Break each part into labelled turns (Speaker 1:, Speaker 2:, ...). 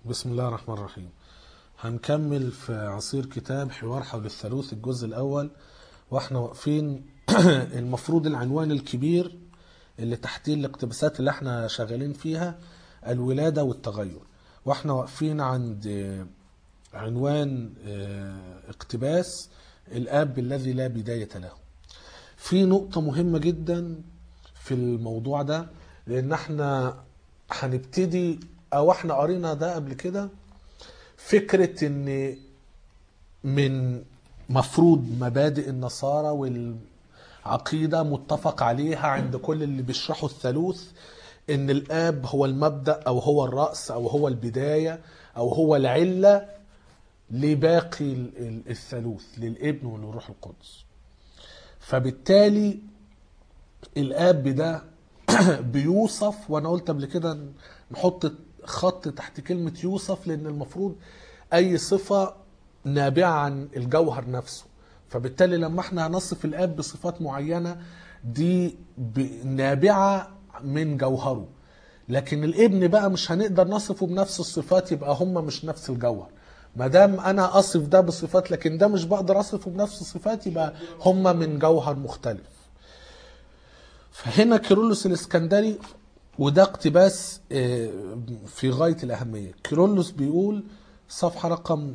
Speaker 1: بسم الله الرحمن الرحيم هنكمل في عصير كتاب حوار حول الثالوث الجزء الأول واحنا واقفين المفروض العنوان الكبير اللي تحتيه الاقتباسات اللي احنا شغالين فيها الولادة والتغير واحنا واقفين عند عنوان اه، اقتباس الأب الذي لا بداية له في نقطة مهمة جدا في الموضوع ده لأن احنا هنبتدي أو احنا قرينا ده قبل كده فكرة ان من مفروض مبادئ النصارى والعقيدة متفق عليها عند كل اللي بيشرحوا الثالوث ان الاب هو المبدأ او هو الرأس او هو البداية او هو العلة لباقي ال- ال- الثالوث للابن وللروح القدس فبالتالي الاب ده بيوصف وانا قلت قبل كده نحط خط تحت كلمة يوصف لان المفروض اي صفة نابعة عن الجوهر نفسه فبالتالي لما احنا هنصف الاب بصفات معينة دي ب- نابعة من جوهره لكن الابن بقى مش هنقدر نصفه بنفس الصفات يبقى هم مش نفس الجوهر ما دام انا اصف ده بصفات لكن ده مش بقدر اصفه بنفس الصفات يبقى هم من جوهر مختلف فهنا كيرلس الاسكندري وده اقتباس آه، في غاية الأهمية كيرلس بيقول صفحة رقم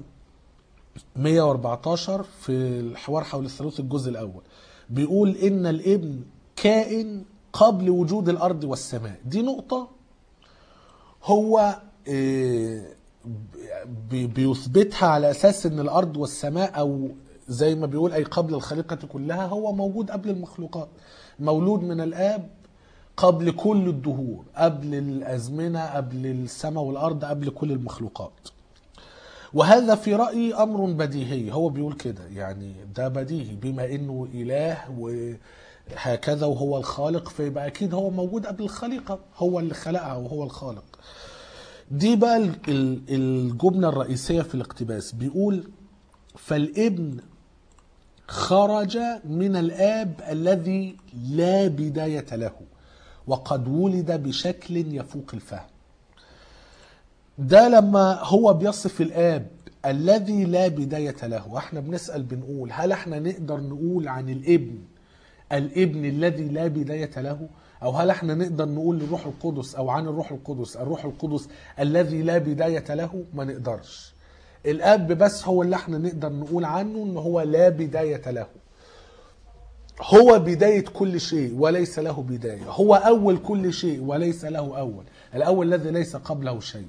Speaker 1: 114 في الحوار حول الثالوث الجزء الأول بيقول إن الابن كائن قبل وجود الأرض والسماء دي نقطة هو آه، بي- بيثبتها على اساس ان الارض والسماء او زي ما بيقول اي قبل الخليقه كلها هو موجود قبل المخلوقات مولود من الاب قبل كل الدهور قبل الازمنه قبل السماء والارض قبل كل المخلوقات وهذا في رأيي أمر بديهي هو بيقول كده يعني ده بديهي بما إنه إله وهكذا وهو الخالق فيبقى أكيد هو موجود قبل الخليقة هو اللي خلقها وهو الخالق دي بقى ال- ال- الجملة الرئيسية في الاقتباس بيقول فالابن خرج من الآب الذي لا بداية له وقد ولد بشكل يفوق الفهم ده لما هو بيصف الاب الذي لا بداية له واحنا بنسأل بنقول هل احنا نقدر نقول عن الابن الابن الذي لا بداية له او هل احنا نقدر نقول للروح القدس او عن الروح القدس الروح القدس الذي لا بداية له ما نقدرش الاب بس هو اللي احنا نقدر نقول عنه ان هو لا بداية له هو بداية كل شيء وليس له بداية هو أول كل شيء وليس له أول الأول الذي ليس قبله شيء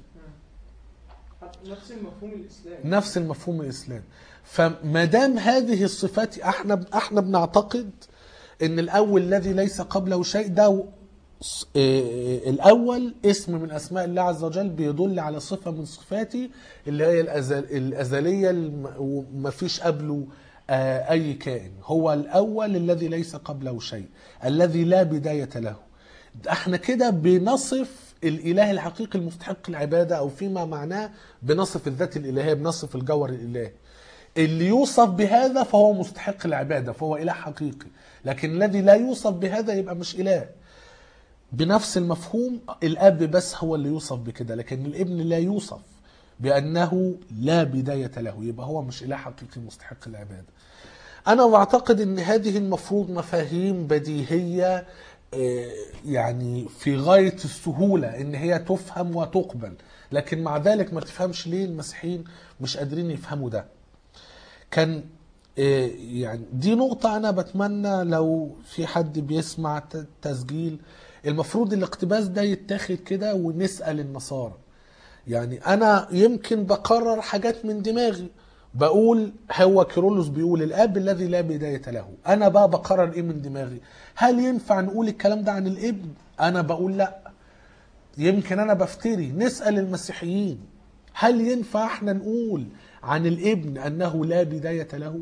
Speaker 2: نفس المفهوم الاسلامي
Speaker 1: نفس المفهوم الاسلامي فما دام هذه الصفات احنا احنا بنعتقد ان الاول الذي ليس قبله شيء ده س- آه، الاول اسم من اسماء الله عز وجل بيدل على صفه من صفاته اللي هي الأزل الازليه الم- وما فيش قبله آه، اي كائن هو الاول الذي ليس قبله شيء الذي لا بدايه له احنا كده بنصف الاله الحقيقي المستحق العباده او فيما معناه بنصف الذات الالهيه بنصف الجوهر الالهي اللي يوصف بهذا فهو مستحق العباده فهو اله حقيقي لكن الذي لا يوصف بهذا يبقى مش اله بنفس المفهوم الاب بس هو اللي يوصف بكده لكن الابن لا يوصف بانه لا بدايه له يبقى هو مش اله حقيقي مستحق العباده انا بعتقد ان هذه المفروض مفاهيم بديهيه آه، يعني في غايه السهوله ان هي تفهم وتقبل لكن مع ذلك ما تفهمش ليه المسيحيين مش قادرين يفهموا ده كان آه، يعني دي نقطة أنا بتمنى لو في حد بيسمع ت- تسجيل المفروض الاقتباس ده يتاخد كده ونسأل النصارى يعني أنا يمكن بقرر حاجات من دماغي بقول هو كيرلس بيقول الاب الذي لا بدايه له انا بقى بقرر ايه من دماغي هل ينفع نقول الكلام ده عن الابن انا بقول لا يمكن انا بفتري نسال المسيحيين هل ينفع احنا نقول عن الابن انه لا بدايه له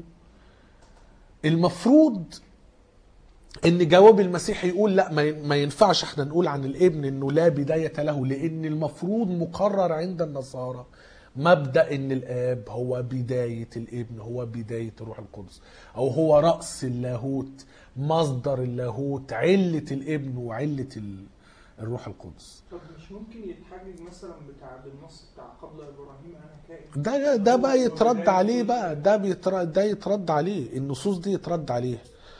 Speaker 1: المفروض ان جواب المسيح يقول لا ما ما ينفعش احنا نقول عن الابن انه لا بدايه له لان المفروض مقرر عند النصارى مبدا ان الاب هو بدايه الابن هو بدايه الروح القدس او هو راس اللاهوت مصدر اللاهوت عله الابن وعله ال- الروح القدس
Speaker 2: طب مش ممكن يتحجج مثلا بتاع بالنص بتاع قبل ابراهيم انا كائن
Speaker 1: ده ده بقى يترد عليه بقى ده بيترد ده يترد عليه النصوص دي يترد عليها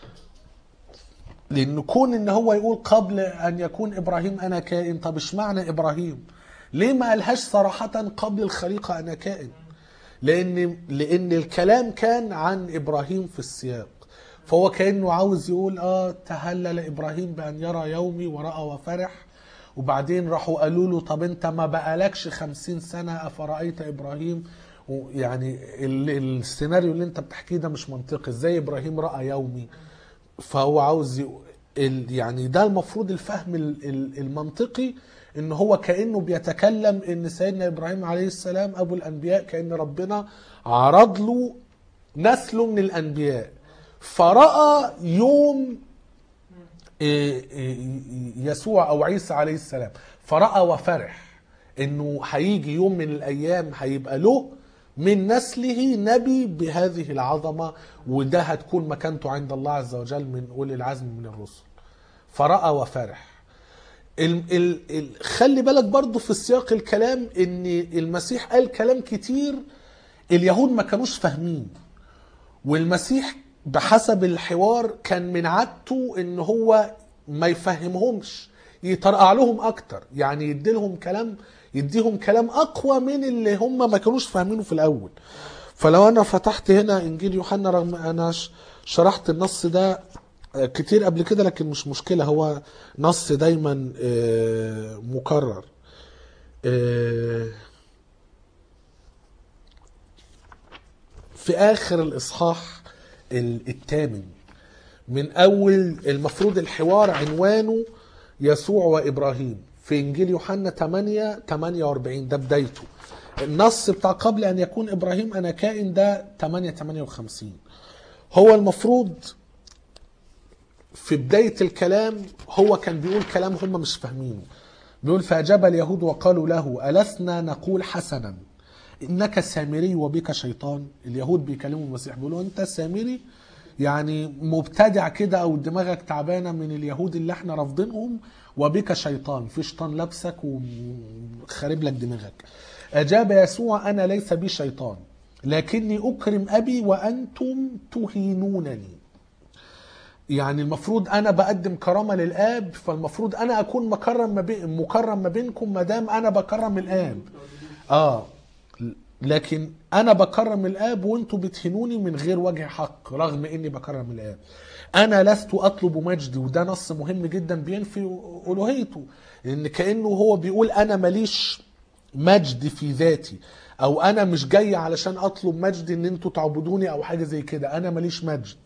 Speaker 1: لان كون ان هو يقول قبل ان يكون ابراهيم انا كائن طب اشمعنى ابراهيم ليه ما قالهاش صراحة قبل الخليقة انا كائن لان لان الكلام كان عن ابراهيم في السياق فهو كانه عاوز يقول اه تهلل ابراهيم بان يرى يومي وراى وفرح وبعدين راحوا قالوا له طب انت ما بقالكش خمسين سنة افرأيت ابراهيم ويعني ال- السيناريو اللي انت بتحكيه ده مش منطقي ازاي ابراهيم رأى يومي فهو عاوز ي... ال... يعني ده المفروض الفهم ال- ال- المنطقي ان هو كانه بيتكلم ان سيدنا ابراهيم عليه السلام ابو الانبياء كان ربنا عرض له نسله من الانبياء فراى يوم إيه إيه يسوع او عيسى عليه السلام فراى وفرح انه هيجي يوم من الايام هيبقى له من نسله نبي بهذه العظمه وده هتكون مكانته عند الله عز وجل من اولي العزم من الرسل فراى وفرح ال ال ال خلي بالك برضو في سياق الكلام ان المسيح قال كلام كتير اليهود ما كانوش فاهمين والمسيح بحسب الحوار كان من عادته ان هو ما يفهمهمش يطرقع لهم اكتر يعني يدي لهم كلام يديهم كلام اقوى من اللي هم ما كانوش فاهمينه في الاول فلو انا فتحت هنا انجيل يوحنا رغم انا ش- شرحت النص ده آه، كتير قبل كده لكن مش مشكلة هو نص دايما آه، مكرر آه، في اخر الاصحاح ال- الثامن من اول المفروض الحوار عنوانه يسوع وابراهيم في انجيل يوحنا 8 48 ده بدايته النص بتاع قبل ان يكون ابراهيم انا كائن ده 8 58 هو المفروض في بداية الكلام هو كان بيقول كلام هم مش فاهمينه بيقول فأجاب اليهود وقالوا له ألسنا نقول حسنا إنك سامري وبك شيطان اليهود بيكلموا المسيح بيقولوا أنت سامري يعني مبتدع كده أو دماغك تعبانة من اليهود اللي احنا رافضينهم وبك شيطان في شيطان لابسك وخارب لك دماغك أجاب يسوع أنا ليس بي شيطان لكني أكرم أبي وأنتم تهينونني يعني المفروض انا بقدم كرامه للاب فالمفروض انا اكون مكرم ما بين مكرم ما بينكم ما دام انا بكرم الاب اه لكن انا بكرم الاب وانتوا بتهنوني من غير وجه حق رغم اني بكرم الاب انا لست اطلب مجدي وده نص مهم جدا بينفي الوهيته لان كانه هو بيقول انا ماليش مجد في ذاتي او انا مش جاي علشان اطلب مجد ان انتوا تعبدوني او حاجه زي كده انا ماليش مجد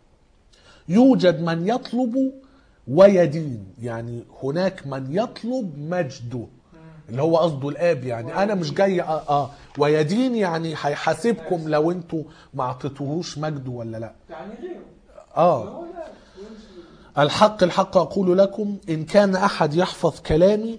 Speaker 1: يوجد من يطلب ويدين يعني هناك من يطلب مجده اللي هو قصده الاب يعني انا مش جاي اه, آه ويدين يعني هيحاسبكم لو انتوا ما اعطيتوهوش مجده ولا لا
Speaker 2: يعني غيره
Speaker 1: اه
Speaker 2: هو لا يمشي
Speaker 1: الحق الحق اقول لكم ان كان احد يحفظ كلامي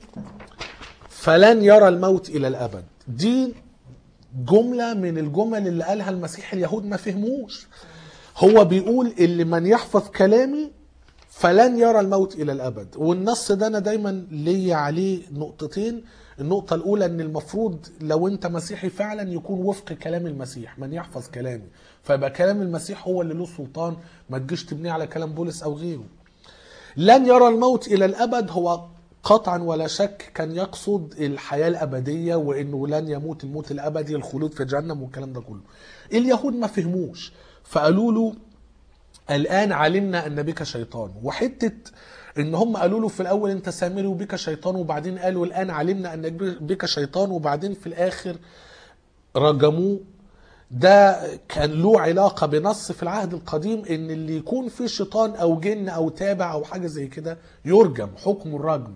Speaker 1: فلن يرى الموت الى الابد دي جمله من الجمل اللي قالها المسيح اليهود ما فهموش هو بيقول اللي من يحفظ كلامي فلن يرى الموت الى الابد والنص ده انا دايما ليا عليه نقطتين النقطة الأولى إن المفروض لو أنت مسيحي فعلا يكون وفق كلام المسيح، من يحفظ كلامي، فيبقى كلام المسيح هو اللي له سلطان، ما تجيش تبنيه على كلام بولس أو غيره. لن يرى الموت إلى الأبد هو قطعا ولا شك كان يقصد الحياة الأبدية وإنه لن يموت الموت الأبدي الخلود في جهنم والكلام ده كله. اليهود ما فهموش فقالوا له الآن علمنا أن بك شيطان وحتة إن هم قالوا له في الأول أنت سامري وبك شيطان وبعدين قالوا الآن علمنا أن بك شيطان وبعدين في الآخر رجموه ده كان له علاقة بنص في العهد القديم ان اللي يكون فيه شيطان او جن او تابع او حاجة زي كده يرجم حكم الرجم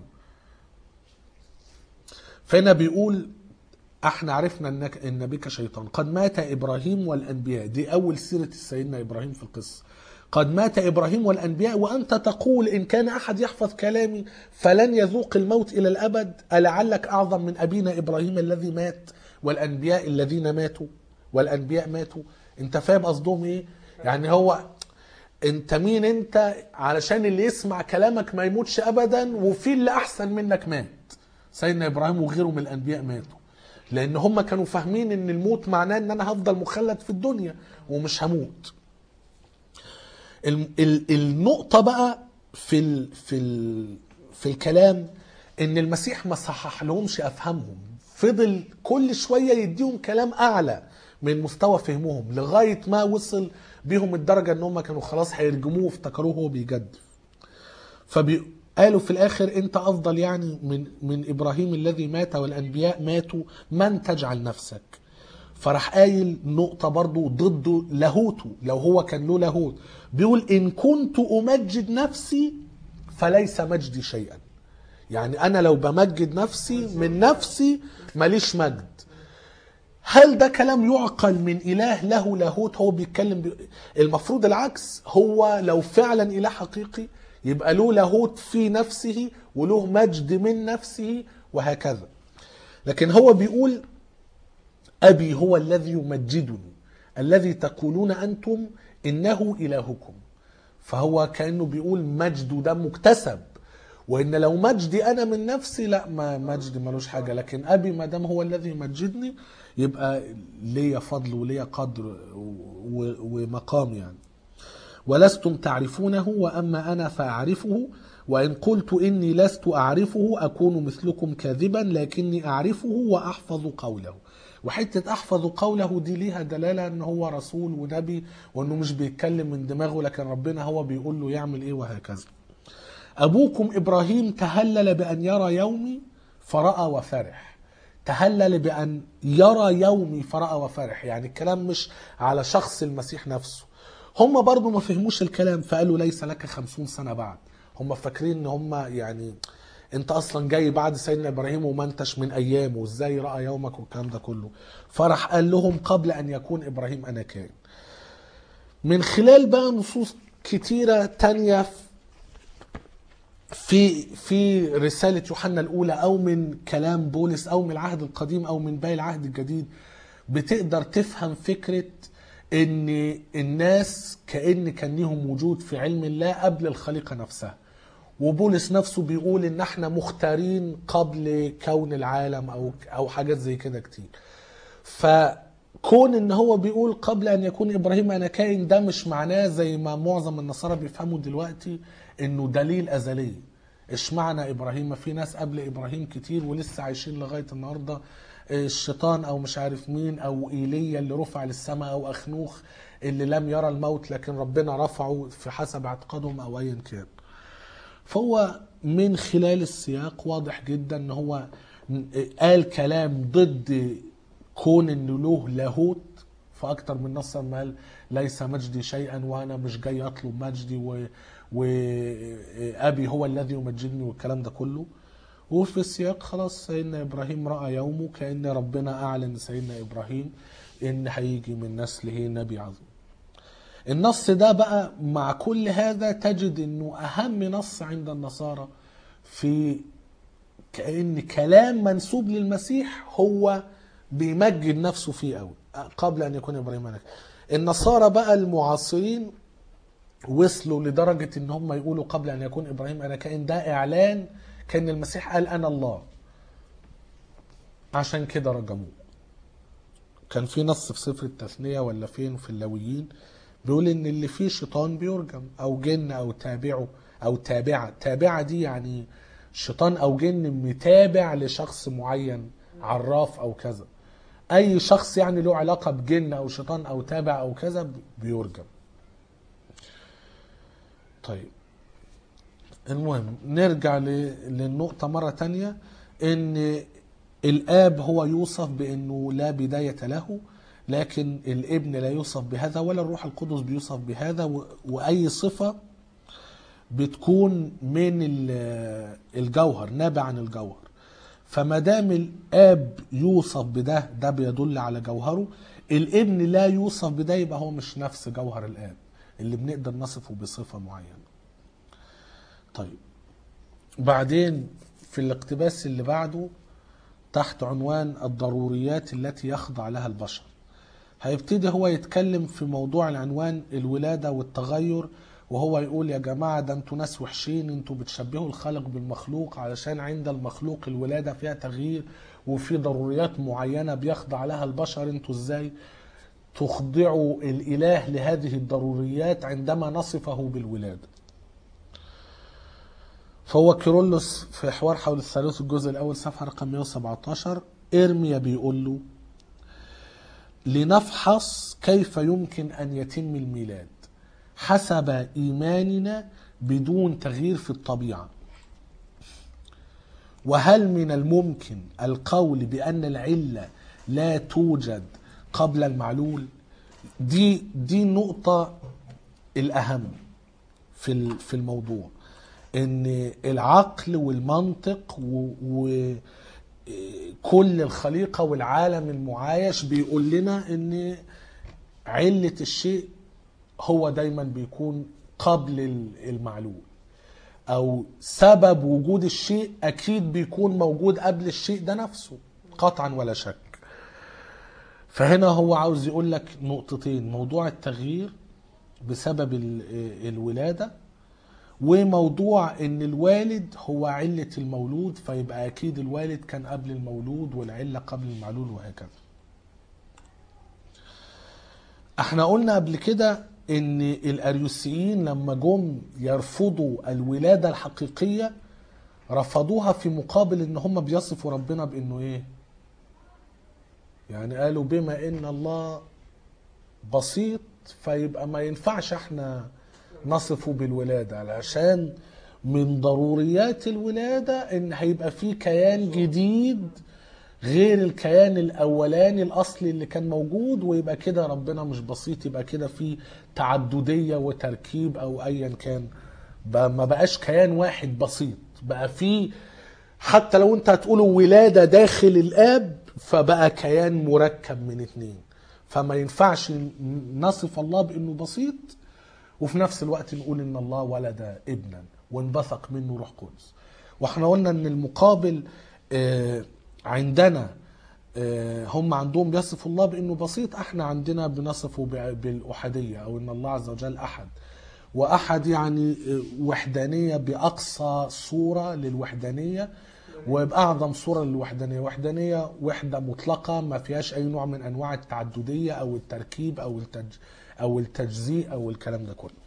Speaker 1: فهنا بيقول احنا عرفنا انك ان بك شيطان قد مات ابراهيم والانبياء دي اول سيرة سيدنا ابراهيم في القصة قد مات ابراهيم والانبياء وانت تقول ان كان احد يحفظ كلامي فلن يذوق الموت الى الابد ألعلك اعظم من ابينا ابراهيم الذي مات والانبياء الذين ماتوا والانبياء ماتوا انت فاهم قصدهم ايه يعني هو انت مين انت علشان اللي يسمع كلامك ما يموتش ابدا وفي اللي احسن منك مات سيدنا ابراهيم وغيره من الانبياء ماتوا لان هم كانوا فاهمين ان الموت معناه ان انا هفضل مخلد في الدنيا ومش هموت ال- ال- النقطة بقى في ال في ال في الكلام ان المسيح ما صحح لهمش افهامهم فضل كل شوية يديهم كلام اعلى من مستوى فهمهم لغاية ما وصل بيهم الدرجة ان هم كانوا خلاص هيرجموه وافتكروه هو بيجدف فقالوا في الاخر انت افضل يعني من من ابراهيم الذي مات والانبياء ماتوا من تجعل نفسك فراح قايل نقطة برضو ضد لاهوته لو هو كان له لاهوت بيقول إن كنت أمجد نفسي فليس مجدي شيئا يعني أنا لو بمجد نفسي من نفسي ماليش مجد هل ده كلام يعقل من إله له لاهوت هو بيتكلم بي... المفروض العكس هو لو فعلا إله حقيقي يبقى له لاهوت في نفسه وله مجد من نفسه وهكذا لكن هو بيقول أبي هو الذي يمجدني الذي تقولون أنتم إنه إلهكم فهو كأنه بيقول مجده ده مكتسب وإن لو مجدي أنا من نفسي لا ما مجدي ملوش حاجة لكن أبي ما دام هو الذي يمجدني يبقى ليا فضل وليا قدر و- ومقام يعني ولستم تعرفونه واما انا فاعرفه وان قلت اني لست اعرفه اكون مثلكم كاذبا لكني اعرفه واحفظ قوله وحته احفظ قوله دي ليها دلاله ان هو رسول ونبي وانه مش بيتكلم من دماغه لكن ربنا هو بيقول له يعمل ايه وهكذا ابوكم ابراهيم تهلل بان يرى يومي فراى وفرح تهلل بان يرى يومي فراى وفرح يعني الكلام مش على شخص المسيح نفسه هم برضو ما فهموش الكلام فقالوا ليس لك خمسون سنة بعد هم فاكرين ان هم يعني انت اصلا جاي بعد سيدنا ابراهيم وما انتش من ايامه وازاي راى يومك والكلام ده كله فراح قال لهم قبل ان يكون ابراهيم انا كائن من خلال بقى نصوص كتيرة تانية في في رسالة يوحنا الأولى أو من كلام بولس أو من العهد القديم أو من باقي العهد الجديد بتقدر تفهم فكرة إن الناس كأن كان ليهم وجود في علم الله قبل الخليقة نفسها وبولس نفسه بيقول إن احنا مختارين قبل كون العالم أو أو حاجات زي كده كتير فكون ان هو بيقول قبل ان يكون ابراهيم انا كائن ده مش معناه زي ما معظم النصارى بيفهموا دلوقتي انه دليل ازلي اشمعنى ابراهيم ما في ناس قبل ابراهيم كتير ولسه عايشين لغايه النهارده الشيطان او مش عارف مين او ايليا اللي رفع للسماء او اخنوخ اللي لم يرى الموت لكن ربنا رفعه في حسب اعتقادهم او ايا كان فهو من خلال السياق واضح جدا ان هو قال كلام ضد كون انه له لاهوت فاكتر من نص ما قال ليس مجدي شيئا وانا مش جاي اطلب مجدي و... وابي هو الذي يمجدني والكلام ده كله وفي السياق خلاص سيدنا ابراهيم راى يومه كان ربنا اعلن سيدنا ابراهيم ان هيجي من نسله نبي عظيم النص ده بقى مع كل هذا تجد انه اهم نص عند النصارى في كأن كلام منسوب للمسيح هو بيمجد نفسه فيه قوي قبل ان يكون ابراهيم ملك النصارى بقى المعاصرين وصلوا لدرجة ان هم يقولوا قبل ان يكون ابراهيم انا كائن ده اعلان كان المسيح قال انا الله عشان كده رجموه كان في نص في سفر التثنية ولا فين في اللويين بيقول ان اللي فيه شيطان بيرجم او جن او تابعه او تابعة تابعة دي يعني شيطان او جن متابع لشخص معين عراف او كذا اي شخص يعني له علاقة بجن او شيطان او تابع او كذا بيرجم طيب المهم نرجع للنقطة مرة تانية ان الاب هو يوصف بانه لا بداية له لكن الابن لا يوصف بهذا ولا الروح القدس بيوصف بهذا واي صفة بتكون من الجوهر نابع عن الجوهر فما دام الاب يوصف بده ده بيدل على جوهره الابن لا يوصف بده يبقى هو مش نفس جوهر الاب اللي بنقدر نصفه بصفه معينه طيب بعدين في الاقتباس اللي بعده تحت عنوان الضروريات التي يخضع لها البشر هيبتدي هو يتكلم في موضوع العنوان الولادة والتغير وهو يقول يا جماعة ده انتوا ناس وحشين انتوا بتشبهوا الخالق بالمخلوق علشان عند المخلوق الولادة فيها تغيير وفي ضروريات معينة بيخضع لها البشر انتوا ازاي تخضعوا الإله لهذه الضروريات عندما نصفه بالولادة فهو كيرلس في حوار حول الثالوث الجزء الأول صفحة رقم 117 إرميا بيقول له لنفحص كيف يمكن أن يتم الميلاد حسب إيماننا بدون تغيير في الطبيعة وهل من الممكن القول بأن العلة لا توجد قبل المعلول دي دي النقطة الأهم في ال- في الموضوع ان العقل والمنطق وكل الخليقة والعالم المعايش بيقول لنا ان علة الشيء هو دايما بيكون قبل ال- المعلول او سبب وجود الشيء اكيد بيكون موجود قبل الشيء ده نفسه قطعا ولا شك فهنا هو عاوز يقول لك نقطتين موضوع التغيير بسبب ال- الولادة وموضوع ان الوالد هو علة المولود فيبقى اكيد الوالد كان قبل المولود والعلة قبل المعلول وهكذا احنا قلنا قبل كده ان الاريوسيين لما جم يرفضوا الولادة الحقيقية رفضوها في مقابل ان هم بيصفوا ربنا بانه ايه يعني قالوا بما ان الله بسيط فيبقى ما ينفعش احنا نصفه بالولادة علشان من ضروريات الولادة ان هيبقى في كيان جديد غير الكيان الاولاني الاصلي اللي كان موجود ويبقى كده ربنا مش بسيط يبقى كده في تعددية وتركيب او ايا كان بقى ما بقاش كيان واحد بسيط بقى في حتى لو انت هتقوله ولادة داخل الاب فبقى كيان مركب من اتنين فما ينفعش نصف الله بانه بسيط وفي نفس الوقت نقول ان الله ولد ابنا وانبثق منه روح قدس واحنا قلنا ان المقابل آه، عندنا آه، هم عندهم بيصفوا الله بانه بسيط احنا عندنا بنصفه ب- بالاحاديه او ان الله عز وجل احد واحد يعني آه، وحدانيه باقصى صوره للوحدانيه وباعظم صوره للوحدانيه وحدانيه وحده مطلقه ما فيهاش اي نوع من انواع التعدديه او التركيب او التج او التجزيء او الكلام ده كله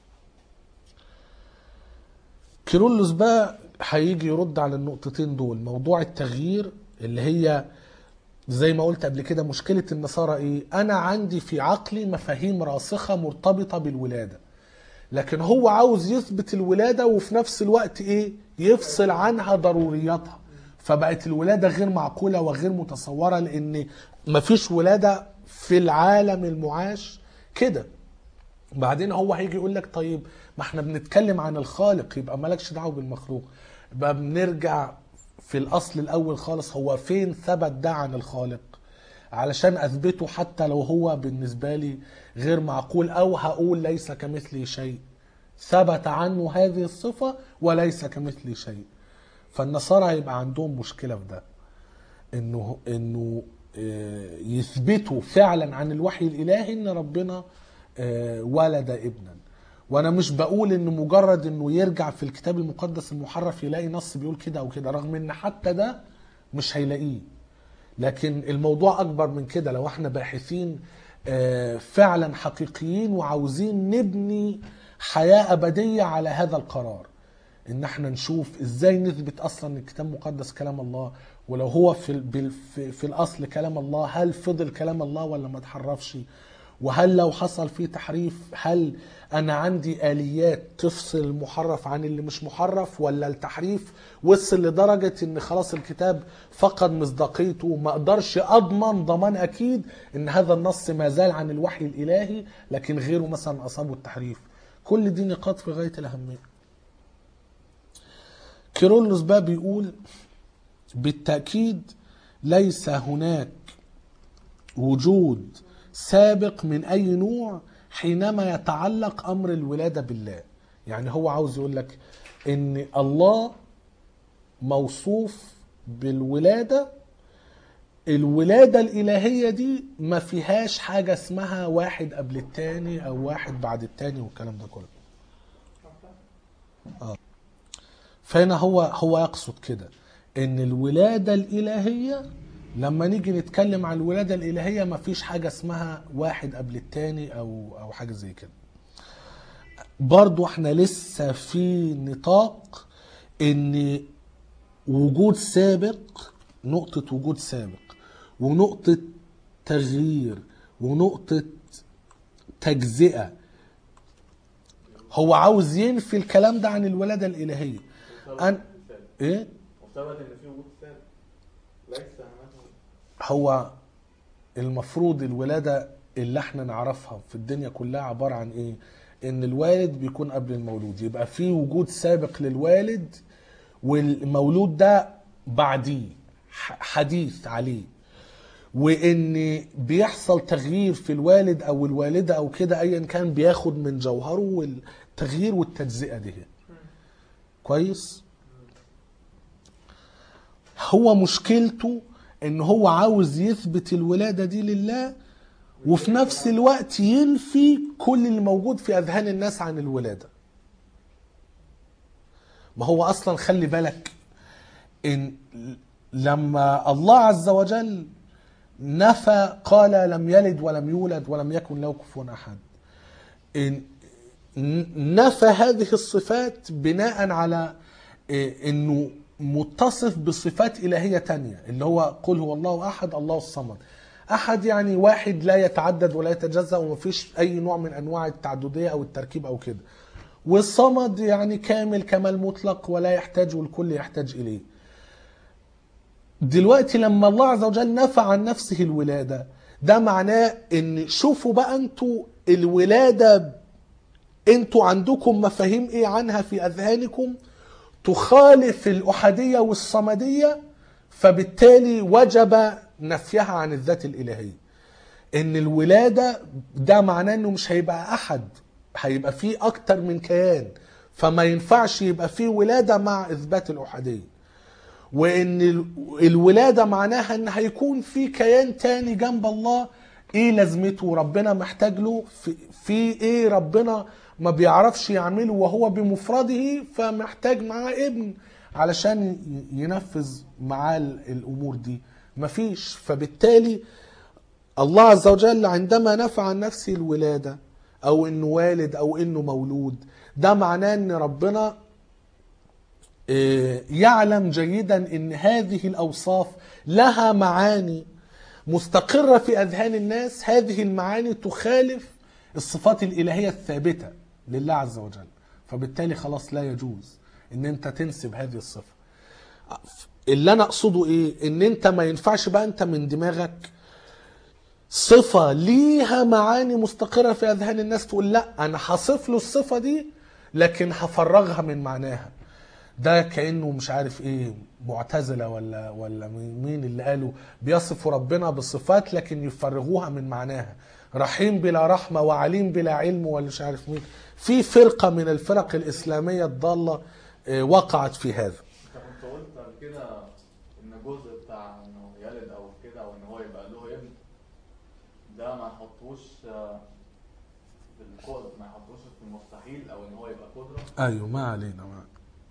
Speaker 1: كيرلس بقى هيجي يرد على النقطتين دول موضوع التغيير اللي هي زي ما قلت قبل كده مشكلة النصارى ايه انا عندي في عقلي مفاهيم راسخة مرتبطة بالولادة لكن هو عاوز يثبت الولادة وفي نفس الوقت ايه يفصل عنها ضرورياتها فبقت الولادة غير معقولة وغير متصورة لان مفيش ولادة في العالم المعاش كده بعدين هو هيجي يقول لك طيب ما احنا بنتكلم عن الخالق يبقى مالكش دعوه بالمخلوق يبقى بنرجع في الاصل الاول خالص هو فين ثبت ده عن الخالق علشان اثبته حتى لو هو بالنسبه لي غير معقول او هقول ليس كمثلي شيء ثبت عنه هذه الصفه وليس كمثلي شيء فالنصارى هيبقى عندهم مشكله في ده انه انه آه، يثبتوا فعلا عن الوحي الالهي ان ربنا آه، ولد ابنا وانا مش بقول ان مجرد انه يرجع في الكتاب المقدس المحرف يلاقي نص بيقول كده او كده رغم ان حتى ده مش هيلاقيه لكن الموضوع اكبر من كده لو احنا باحثين آه، فعلا حقيقيين وعاوزين نبني حياة ابدية على هذا القرار ان احنا نشوف ازاي نثبت اصلا ان الكتاب المقدس كلام الله ولو هو في ال- بال- في, في الاصل كلام الله هل فضل كلام الله ولا ما اتحرفش وهل لو حصل فيه تحريف هل انا عندي اليات تفصل المحرف عن اللي مش محرف ولا التحريف وصل لدرجه ان خلاص الكتاب فقد مصداقيته وما اقدرش اضمن ضمان اكيد ان هذا النص ما زال عن الوحي الالهي لكن غيره مثلا اصابه التحريف كل دي نقاط في غايه الاهميه كيرلس بقى بيقول بالتأكيد ليس هناك وجود سابق من أي نوع حينما يتعلق أمر الولادة بالله يعني هو عاوز يقول لك إن الله موصوف بالولادة الولادة الإلهية دي ما فيهاش حاجة اسمها واحد قبل التاني أو واحد بعد التاني والكلام ده كله فهنا هو هو يقصد كده ان الولاده الالهيه لما نيجي نتكلم عن الولاده الالهيه ما فيش حاجه اسمها واحد قبل التاني او او حاجه زي كده برضو احنا لسه في نطاق ان وجود سابق نقطة وجود سابق ونقطة تغيير ونقطة تجزئة هو عاوز ينفي الكلام ده عن الولادة الإلهية أن... إيه؟
Speaker 3: وثبت ان في وجود ثابت ليس هناك
Speaker 1: هو المفروض الولادة اللي احنا نعرفها في الدنيا كلها عبارة عن ايه ان الوالد بيكون قبل المولود يبقى في وجود سابق للوالد والمولود ده بعديه ح- حديث عليه وان بيحصل تغيير في الوالد او الوالدة او كده ايا كان بياخد من جوهره والتغيير والتجزئة دي كويس هو مشكلته ان هو عاوز يثبت الولادة دي لله وفي نفس الوقت ينفي كل اللي موجود في اذهان الناس عن الولادة ما هو اصلا خلي بالك ان لما الله عز وجل نفى قال لم يلد ولم يولد ولم يكن له كفوا احد إن نفى هذه الصفات بناء على إيه، انه متصف بصفات الهيه تانية اللي هو قل هو الله احد الله الصمد احد يعني واحد لا يتعدد ولا يتجزا ومفيش اي نوع من انواع التعدديه او التركيب او كده والصمد يعني كامل كمال مطلق ولا يحتاج والكل يحتاج اليه دلوقتي لما الله عز وجل نفى عن نفسه الولاده ده معناه ان شوفوا بقى انتوا الولاده انتوا عندكم مفاهيم ايه عنها في اذهانكم تخالف الاحاديه والصمديه فبالتالي وجب نفيها عن الذات الالهيه ان الولاده ده معناه انه مش هيبقى احد هيبقى فيه اكتر من كيان فما ينفعش يبقى فيه ولاده مع اثبات الاحاديه وان ال- الولاده معناها ان هيكون في كيان تاني جنب الله ايه لازمته ربنا محتاج له في, في ايه ربنا ما بيعرفش يعمله وهو بمفرده فمحتاج معاه ابن علشان ي- ينفذ معاه ال- الامور دي مفيش فبالتالي الله عز وجل عندما نفى عن نفسه الولاده او انه والد او انه مولود ده معناه ان ربنا يعلم جيدا ان هذه الاوصاف لها معاني مستقره في اذهان الناس هذه المعاني تخالف الصفات الالهيه الثابته لله عز وجل فبالتالي خلاص لا يجوز ان انت تنسب هذه الصفه اللي انا اقصده ايه ان انت ما ينفعش بقى انت من دماغك صفة ليها معاني مستقرة في أذهان الناس تقول لا أنا هصف له الصفة دي لكن هفرغها من معناها ده كأنه مش عارف إيه معتزلة ولا ولا مين اللي قالوا بيصفوا ربنا بصفات لكن يفرغوها من معناها رحيم بلا رحمة وعليم بلا علم ولا مش عارف مين في فرقة من الفرق الإسلامية الضالة آه، وقعت في هذا
Speaker 3: انت كنت قلت قبل كده ان الجزء بتاع انه يلد او كده او ان هو يبقى له ابن ده ما يحطوش آه، في القدر ما يحطوش في المستحيل او ان هو يبقى قدره
Speaker 1: أيوه ما علينا ما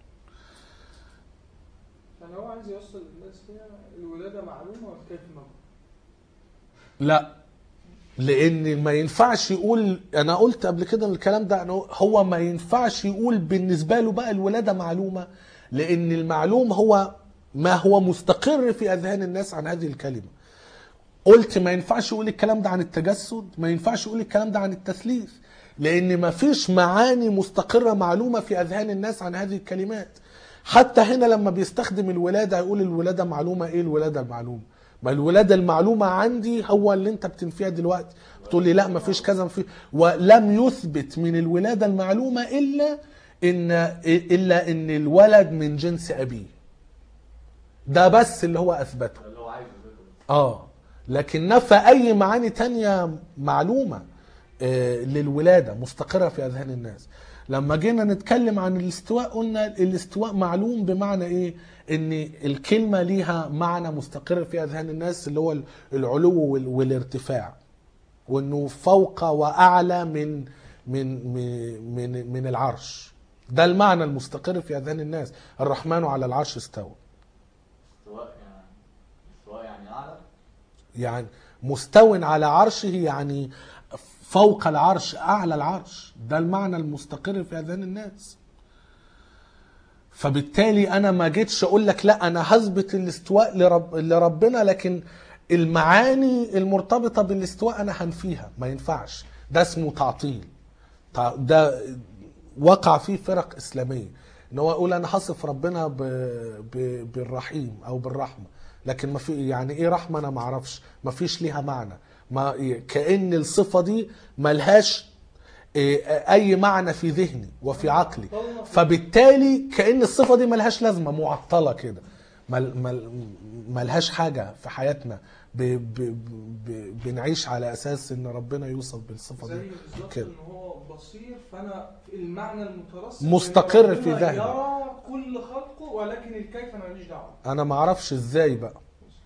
Speaker 2: يعني هو عايز يوصل للناس فيها الولاده معلومه والكيف مجهول
Speaker 1: لا لان ما ينفعش يقول انا قلت قبل كده الكلام ده أنه هو ما ينفعش يقول بالنسبه له بقى الولاده معلومه لان المعلوم هو ما هو مستقر في اذهان الناس عن هذه الكلمه قلت ما ينفعش يقول الكلام ده عن التجسد ما ينفعش يقول الكلام ده عن التثليث لان ما فيش معاني مستقره معلومه في اذهان الناس عن هذه الكلمات حتى هنا لما بيستخدم الولاده يقول الولاده معلومه ايه الولاده المعلومه ما الولاده المعلومه عندي هو اللي انت بتنفيها دلوقتي بتقول لي لا ما فيش كذا ما في ولم يثبت من الولاده المعلومه الا ان الا ان الولد من جنس ابيه ده بس اللي هو اثبته
Speaker 3: ده اللي هو عايزه يثبته.
Speaker 1: اه لكن نفى اي معاني تانية معلومة آه، للولادة مستقرة في اذهان الناس لما جينا نتكلم عن الاستواء قلنا الاستواء معلوم بمعنى ايه ان الكلمة ليها معنى مستقر في اذهان الناس اللي هو العلو وال- والارتفاع وانه فوق واعلى من من من من, من العرش ده المعنى المستقر في اذهان الناس الرحمن على العرش استوى
Speaker 3: استواء يعني استواء يعني اعلى
Speaker 1: يعني مستو على عرشه يعني فوق العرش اعلى العرش ده المعنى المستقر في اذهان الناس فبالتالي انا ما جيتش اقول لك لا انا هثبت الاستواء لرب لربنا لكن المعاني المرتبطه بالاستواء انا هنفيها ما ينفعش ده اسمه تعطيل تع- ده وقع فيه فرق اسلاميه ان هو يقول انا هصف ربنا ب... ب... بالرحيم او بالرحمه لكن ما في يعني ايه رحمه انا ما اعرفش ما فيش ليها معنى ما كان الصفه دي ملهاش إيه، اي معنى في ذهني وفي عقلي فبالتالي كان الصفه دي ملهاش لازمه معطله كده مل مل ملهاش حاجه في حياتنا ب ب ب بنعيش على اساس ان ربنا يوصف بالصفه
Speaker 2: زي
Speaker 1: دي
Speaker 2: بالظبط
Speaker 1: كده.
Speaker 2: ان هو بصير فانا المعنى المترسم
Speaker 1: مستقر
Speaker 2: إن
Speaker 1: في
Speaker 2: ربنا
Speaker 1: ذهني.
Speaker 2: يرى كل خلقه ولكن الكيف انا ماليش دعوه
Speaker 1: انا ما اعرفش ازاي بقى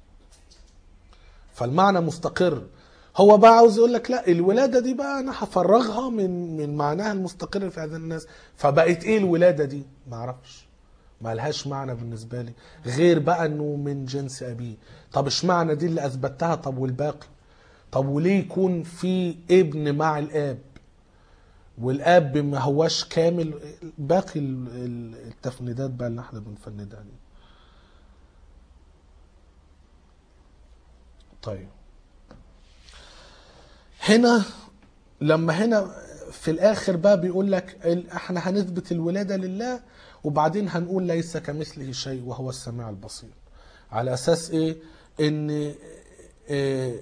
Speaker 1: فالمعنى مستقر هو بقى عاوز يقول لك لا الولاده دي بقى انا هفرغها من من معناها المستقر في اذهان الناس فبقت ايه الولاده دي ما اعرفش ما لهاش معنى بالنسبه لي غير بقى انه من جنس ابيه طب اشمعنى دي اللي اثبتها طب والباقي طب وليه يكون في ابن مع الاب والاب ما هواش كامل باقي ال- ال- التفنيدات بقى اللي احنا بنفندها دي طيب هنا لما هنا في الاخر بقى بيقول لك ال- احنا هنثبت الولاده لله وبعدين هنقول ليس كمثله شيء وهو السميع البصير على اساس ايه ان إيه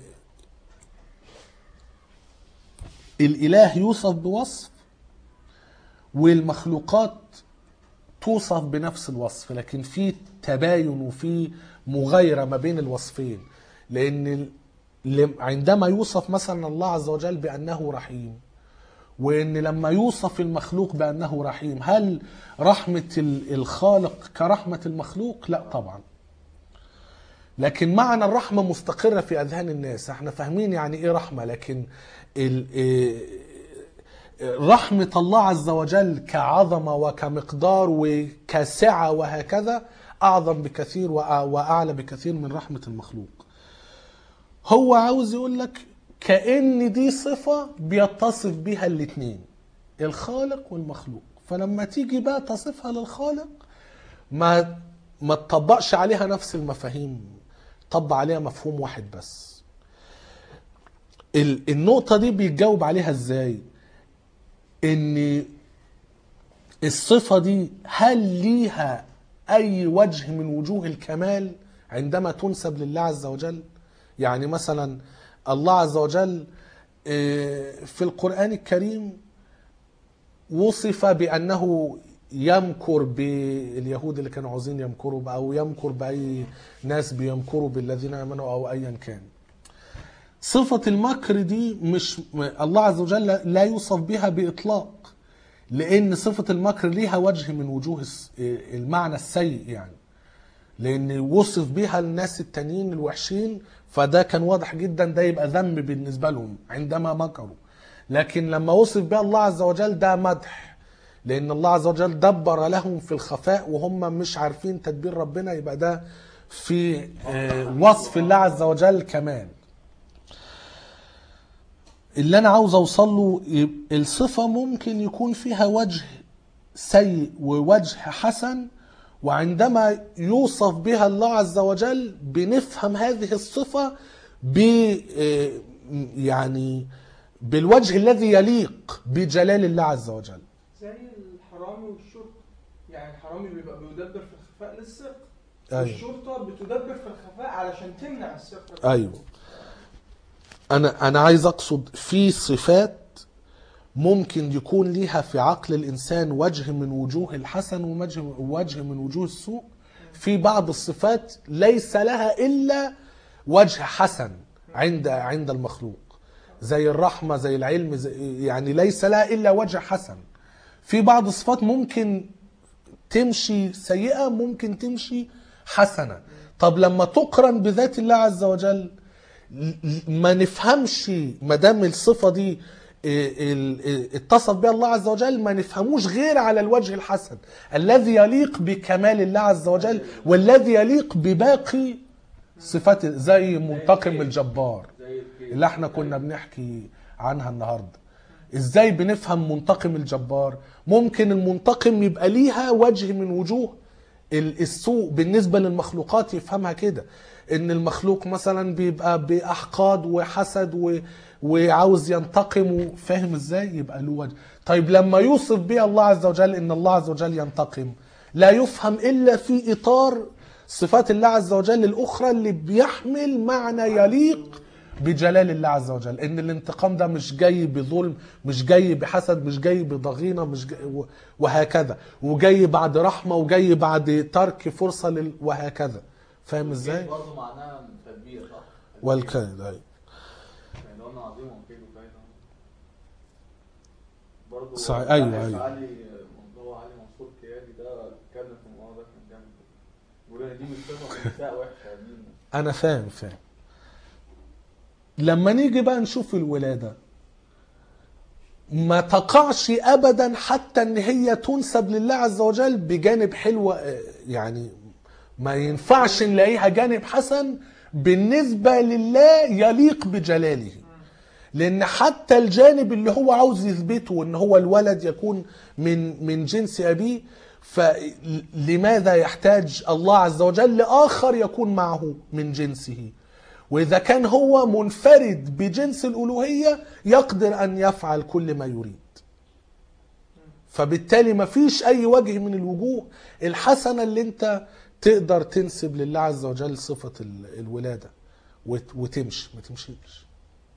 Speaker 1: الاله يوصف بوصف والمخلوقات توصف بنفس الوصف لكن في تباين وفي مغايرة ما بين الوصفين لأن ال- لم- عندما يوصف مثلا الله عز وجل بأنه رحيم وأن لما يوصف المخلوق بأنه رحيم هل رحمة ال- الخالق كرحمة المخلوق؟ لا طبعا لكن معنى الرحمة مستقرة في أذهان الناس احنا فاهمين يعني ايه رحمة لكن ال- إيه- رحمة الله عز وجل كعظمة وكمقدار وكسعة وهكذا أعظم بكثير وأ- وأعلى بكثير من رحمة المخلوق هو عاوز يقول لك كأن دي صفة بيتصف بها الاتنين الخالق والمخلوق فلما تيجي بقى تصفها للخالق ما ما تطبقش عليها نفس المفاهيم طبق عليها مفهوم واحد بس ال- النقطة دي بيتجاوب عليها ازاي ان الصفة دي هل ليها اي وجه من وجوه الكمال عندما تنسب لله عز وجل يعني مثلا الله عز وجل آه، في القرآن الكريم وصف بأنه يمكر باليهود اللي كانوا عاوزين يمكروا ب- أو يمكر بأي ناس بيمكروا بالذين آمنوا أو أيا كان صفة المكر دي مش م- الله عز وجل لا يوصف بها بإطلاق لأن صفة المكر ليها وجه من وجوه الس- المعنى السيء يعني لأن وصف بها الناس التانيين الوحشين فده كان واضح جدا ده يبقى ذنب بالنسبة لهم عندما مكروا لكن لما وصف بها الله عز وجل ده مدح لأن الله عز وجل دبر لهم في الخفاء وهم مش عارفين تدبير ربنا يبقى ده في آه، وصف الله عز وجل كمان اللي انا عاوز اوصل له يب- الصفه ممكن يكون فيها وجه سيء ووجه حسن وعندما يوصف بها الله عز وجل بنفهم هذه الصفه ب آه، يعني بالوجه الذي يليق بجلال الله عز وجل
Speaker 2: زي الحرامي والشرطه يعني الحرامي بيبقى بيدبر في الخفاء للسرقه
Speaker 1: أيوة.
Speaker 2: والشرطه بتدبر في الخفاء علشان تمنع السرقه
Speaker 1: ايوه انا انا عايز اقصد في صفات ممكن يكون ليها في عقل الانسان وجه من وجوه الحسن ووجه وجه من وجوه السوء في بعض الصفات ليس لها الا وجه حسن عند عند المخلوق زي الرحمه زي العلم زي يعني ليس لها الا وجه حسن في بعض الصفات ممكن تمشي سيئة ممكن تمشي حسنة طب لما تقرن بذات الله عز وجل ل- ل- ما نفهمش ما دام الصفة دي ال- ال- اتصف به الله عز وجل ما نفهموش غير على الوجه الحسن الذي يليق بكمال الله عز وجل والذي يليق بباقي صفات زي منتقم الجبار
Speaker 3: زي الكيس
Speaker 1: اللي احنا كنا بنحكي عنها النهارده ازاي بنفهم منتقم الجبار ممكن المنتقم يبقى ليها وجه من وجوه ال- السوء بالنسبة للمخلوقات يفهمها كده ان المخلوق مثلا بيبقى باحقاد وحسد و... وعاوز ينتقم و- فاهم ازاي يبقى له وجه طيب لما يوصف بها الله عز وجل ان الله عز وجل ينتقم لا يفهم الا في اطار صفات الله عز وجل الاخرى اللي بيحمل معنى يليق بجلال الله عز وجل ان الانتقام ده مش جاي بظلم مش جاي بحسد مش جاي بضغينه مش جاي و- وهكذا وجاي بعد رحمه وجاي بعد ترك فرصه لل... وهكذا فاهم ازاي
Speaker 3: برضه معناها تدبير صح؟
Speaker 1: والكيد أيوة.
Speaker 3: يعني لو انا عظيم وكيد وكيد برضه
Speaker 1: صحيح، أيوة،
Speaker 3: الباحث
Speaker 1: أيوة.
Speaker 3: علي موضوع علي منصور كيادي ده اتكلم في الموضوع ده كان جامد بيقول ان دي مش صفه في النساء وحشه دي
Speaker 1: انا فاهم فاهم لما نيجي بقى نشوف الولاده ما تقعش ابدا حتى ان هي تنسب لله عز وجل بجانب حلو آه، يعني ما ينفعش نلاقيها جانب حسن بالنسبه لله يليق بجلاله لان حتى الجانب اللي هو عاوز يثبته ان هو الولد يكون من من جنس ابيه فلماذا يحتاج الله عز وجل لاخر يكون معه من جنسه واذا كان هو منفرد بجنس الالوهيه يقدر ان يفعل كل ما يريد فبالتالي ما فيش اي وجه من الوجوه الحسنه اللي انت تقدر تنسب لله عز وجل صفه ال- الولاده وت- وتمشي ما تمشيش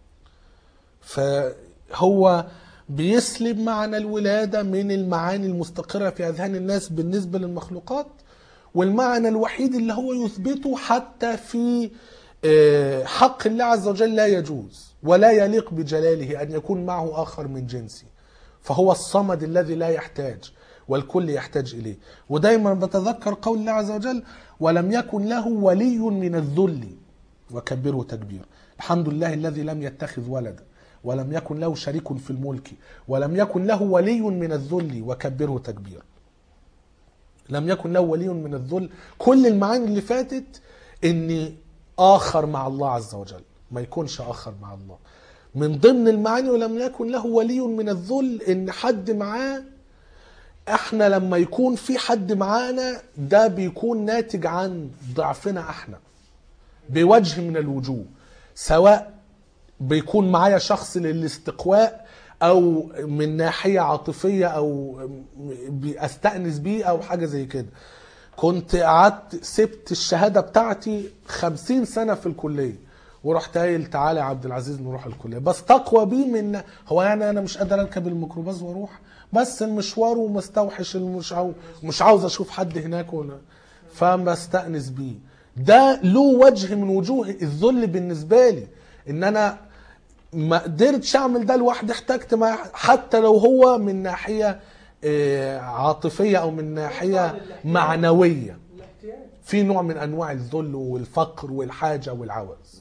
Speaker 1: فهو بيسلب معنى الولادة من المعاني المستقرة في أذهان الناس بالنسبة للمخلوقات والمعنى الوحيد اللي هو يثبته حتى في آه، حق الله عز وجل لا يجوز ولا يليق بجلاله أن يكون معه آخر من جنسه فهو الصمد الذي لا يحتاج والكل يحتاج إليه ودايما بتذكر قول الله عز وجل ولم يكن له ولي من الذل وكبره تكبير الحمد لله الذي لم يتخذ ولدا ولم يكن له شريك في الملك ولم يكن له ولي من الذل وكبره تكبير لم يكن له ولي من الذل كل المعاني اللي فاتت ان اخر مع الله عز وجل ما يكونش اخر مع الله من ضمن المعاني ولم يكن له ولي من الذل ان حد معاه احنا لما يكون في حد معانا ده بيكون ناتج عن ضعفنا احنا بوجه من الوجوه سواء بيكون معايا شخص للاستقواء او من ناحيه عاطفيه او استانس بيه او حاجه زي كده كنت قعدت سبت الشهاده بتاعتي خمسين سنه في الكليه ورحت قايل تعالى يا عبد العزيز نروح الكليه بس تقوى بيه من هو يعني انا مش قادر اركب الميكروباص واروح بس المشوار ومستوحش مش عاوز مش عاوز اشوف حد هناك ولا فبستانس بيه ده له وجه من وجوه الذل بالنسبه لي ان انا ما قدرتش اعمل ده لوحدي احتجت مع حتى لو هو من ناحيه آه، عاطفيه او من ناحيه معنويه
Speaker 2: الاحتياج
Speaker 1: في نوع من انواع الذل والفقر والحاجه والعوز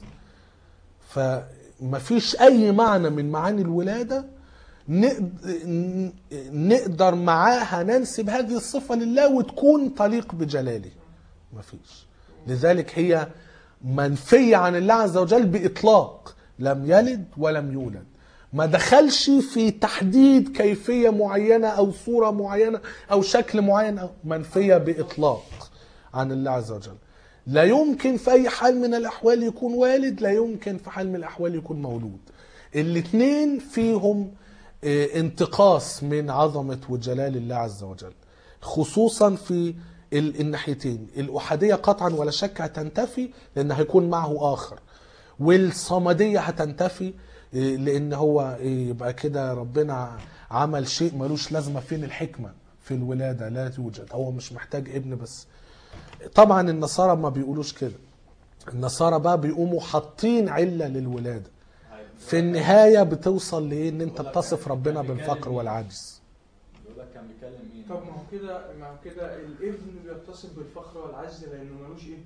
Speaker 1: فمفيش اي معنى من معاني الولاده نقد- ن- نقدر معاها ننسب هذه الصفه لله وتكون تليق بجلاله مفيش لذلك هي منفيه عن الله عز وجل باطلاق لم يلد ولم يولد ما دخلش في تحديد كيفيه معينه او صوره معينه او شكل معين أو منفيه باطلاق عن الله عز وجل لا يمكن في اي حال من الاحوال يكون والد لا يمكن في حال من الاحوال يكون مولود الاثنين فيهم آه، انتقاص من عظمه وجلال الله عز وجل خصوصا في ال- الناحيتين الأحادية قطعا ولا شك هتنتفي لأن هيكون معه آخر والصمدية هتنتفي إيه، لأن هو إيه، يبقى كده ربنا عمل شيء ملوش لازمة فين الحكمة في الولادة لا توجد هو مش محتاج ابن بس طبعا النصارى ما بيقولوش كده النصارى بقى بيقوموا حاطين علة للولادة في النهاية بتوصل لإيه إن أنت بتصف ربنا بالفقر والعجز
Speaker 3: بيقول لك كان بيكلم مين؟
Speaker 2: طب ما هو كده ما هو كده الابن بيتصف بالفخر والعجز لانه ملوش ابن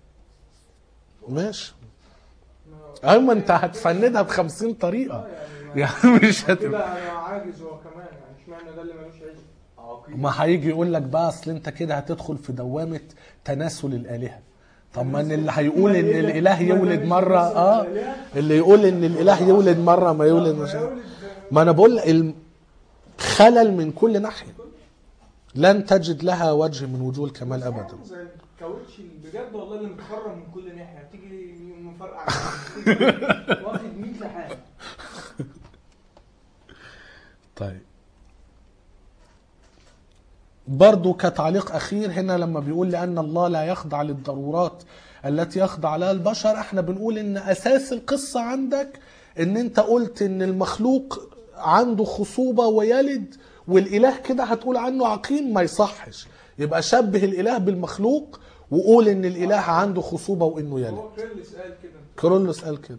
Speaker 1: ماشي
Speaker 2: ما هو-
Speaker 1: ايوه ما انت هتفندها بخمسين
Speaker 2: آه
Speaker 1: طريقه
Speaker 2: يعني ما-
Speaker 1: يعني مش هت...
Speaker 2: كده انا عاجز هو كمان يعني اشمعنى ده اللي ملوش عزة
Speaker 3: عقيم
Speaker 1: ما هيجي يقول لك بقى اصل انت كده هتدخل في دوامه تناسل الالهه طب ما ان اللي هيقول ان الاله يولد مره اه اللي يقول ان الاله يولد مره ما يولد مش ما انا بقول الم- خلل من كل ناحيه لن تجد لها وجه من وجوه الكمال ابدا
Speaker 2: زي الكاوتش اللي بجد والله اللي متخرم من كل ناحيه تيجي مفرقع واخد 100 لحاجه
Speaker 1: طيب برضو كتعليق أخير هنا لما بيقول لأن الله لا يخضع للضرورات التي يخضع لها البشر احنا بنقول ان أساس القصة عندك ان انت قلت ان المخلوق عنده خصوبة ويلد والإله كده هتقول عنه عقيم ما يصحش يبقى شبه الإله بالمخلوق وقول ان الإله عنده خصوبة وانه يلد
Speaker 2: هو كيرلس قال كده
Speaker 1: كرولوس قال كده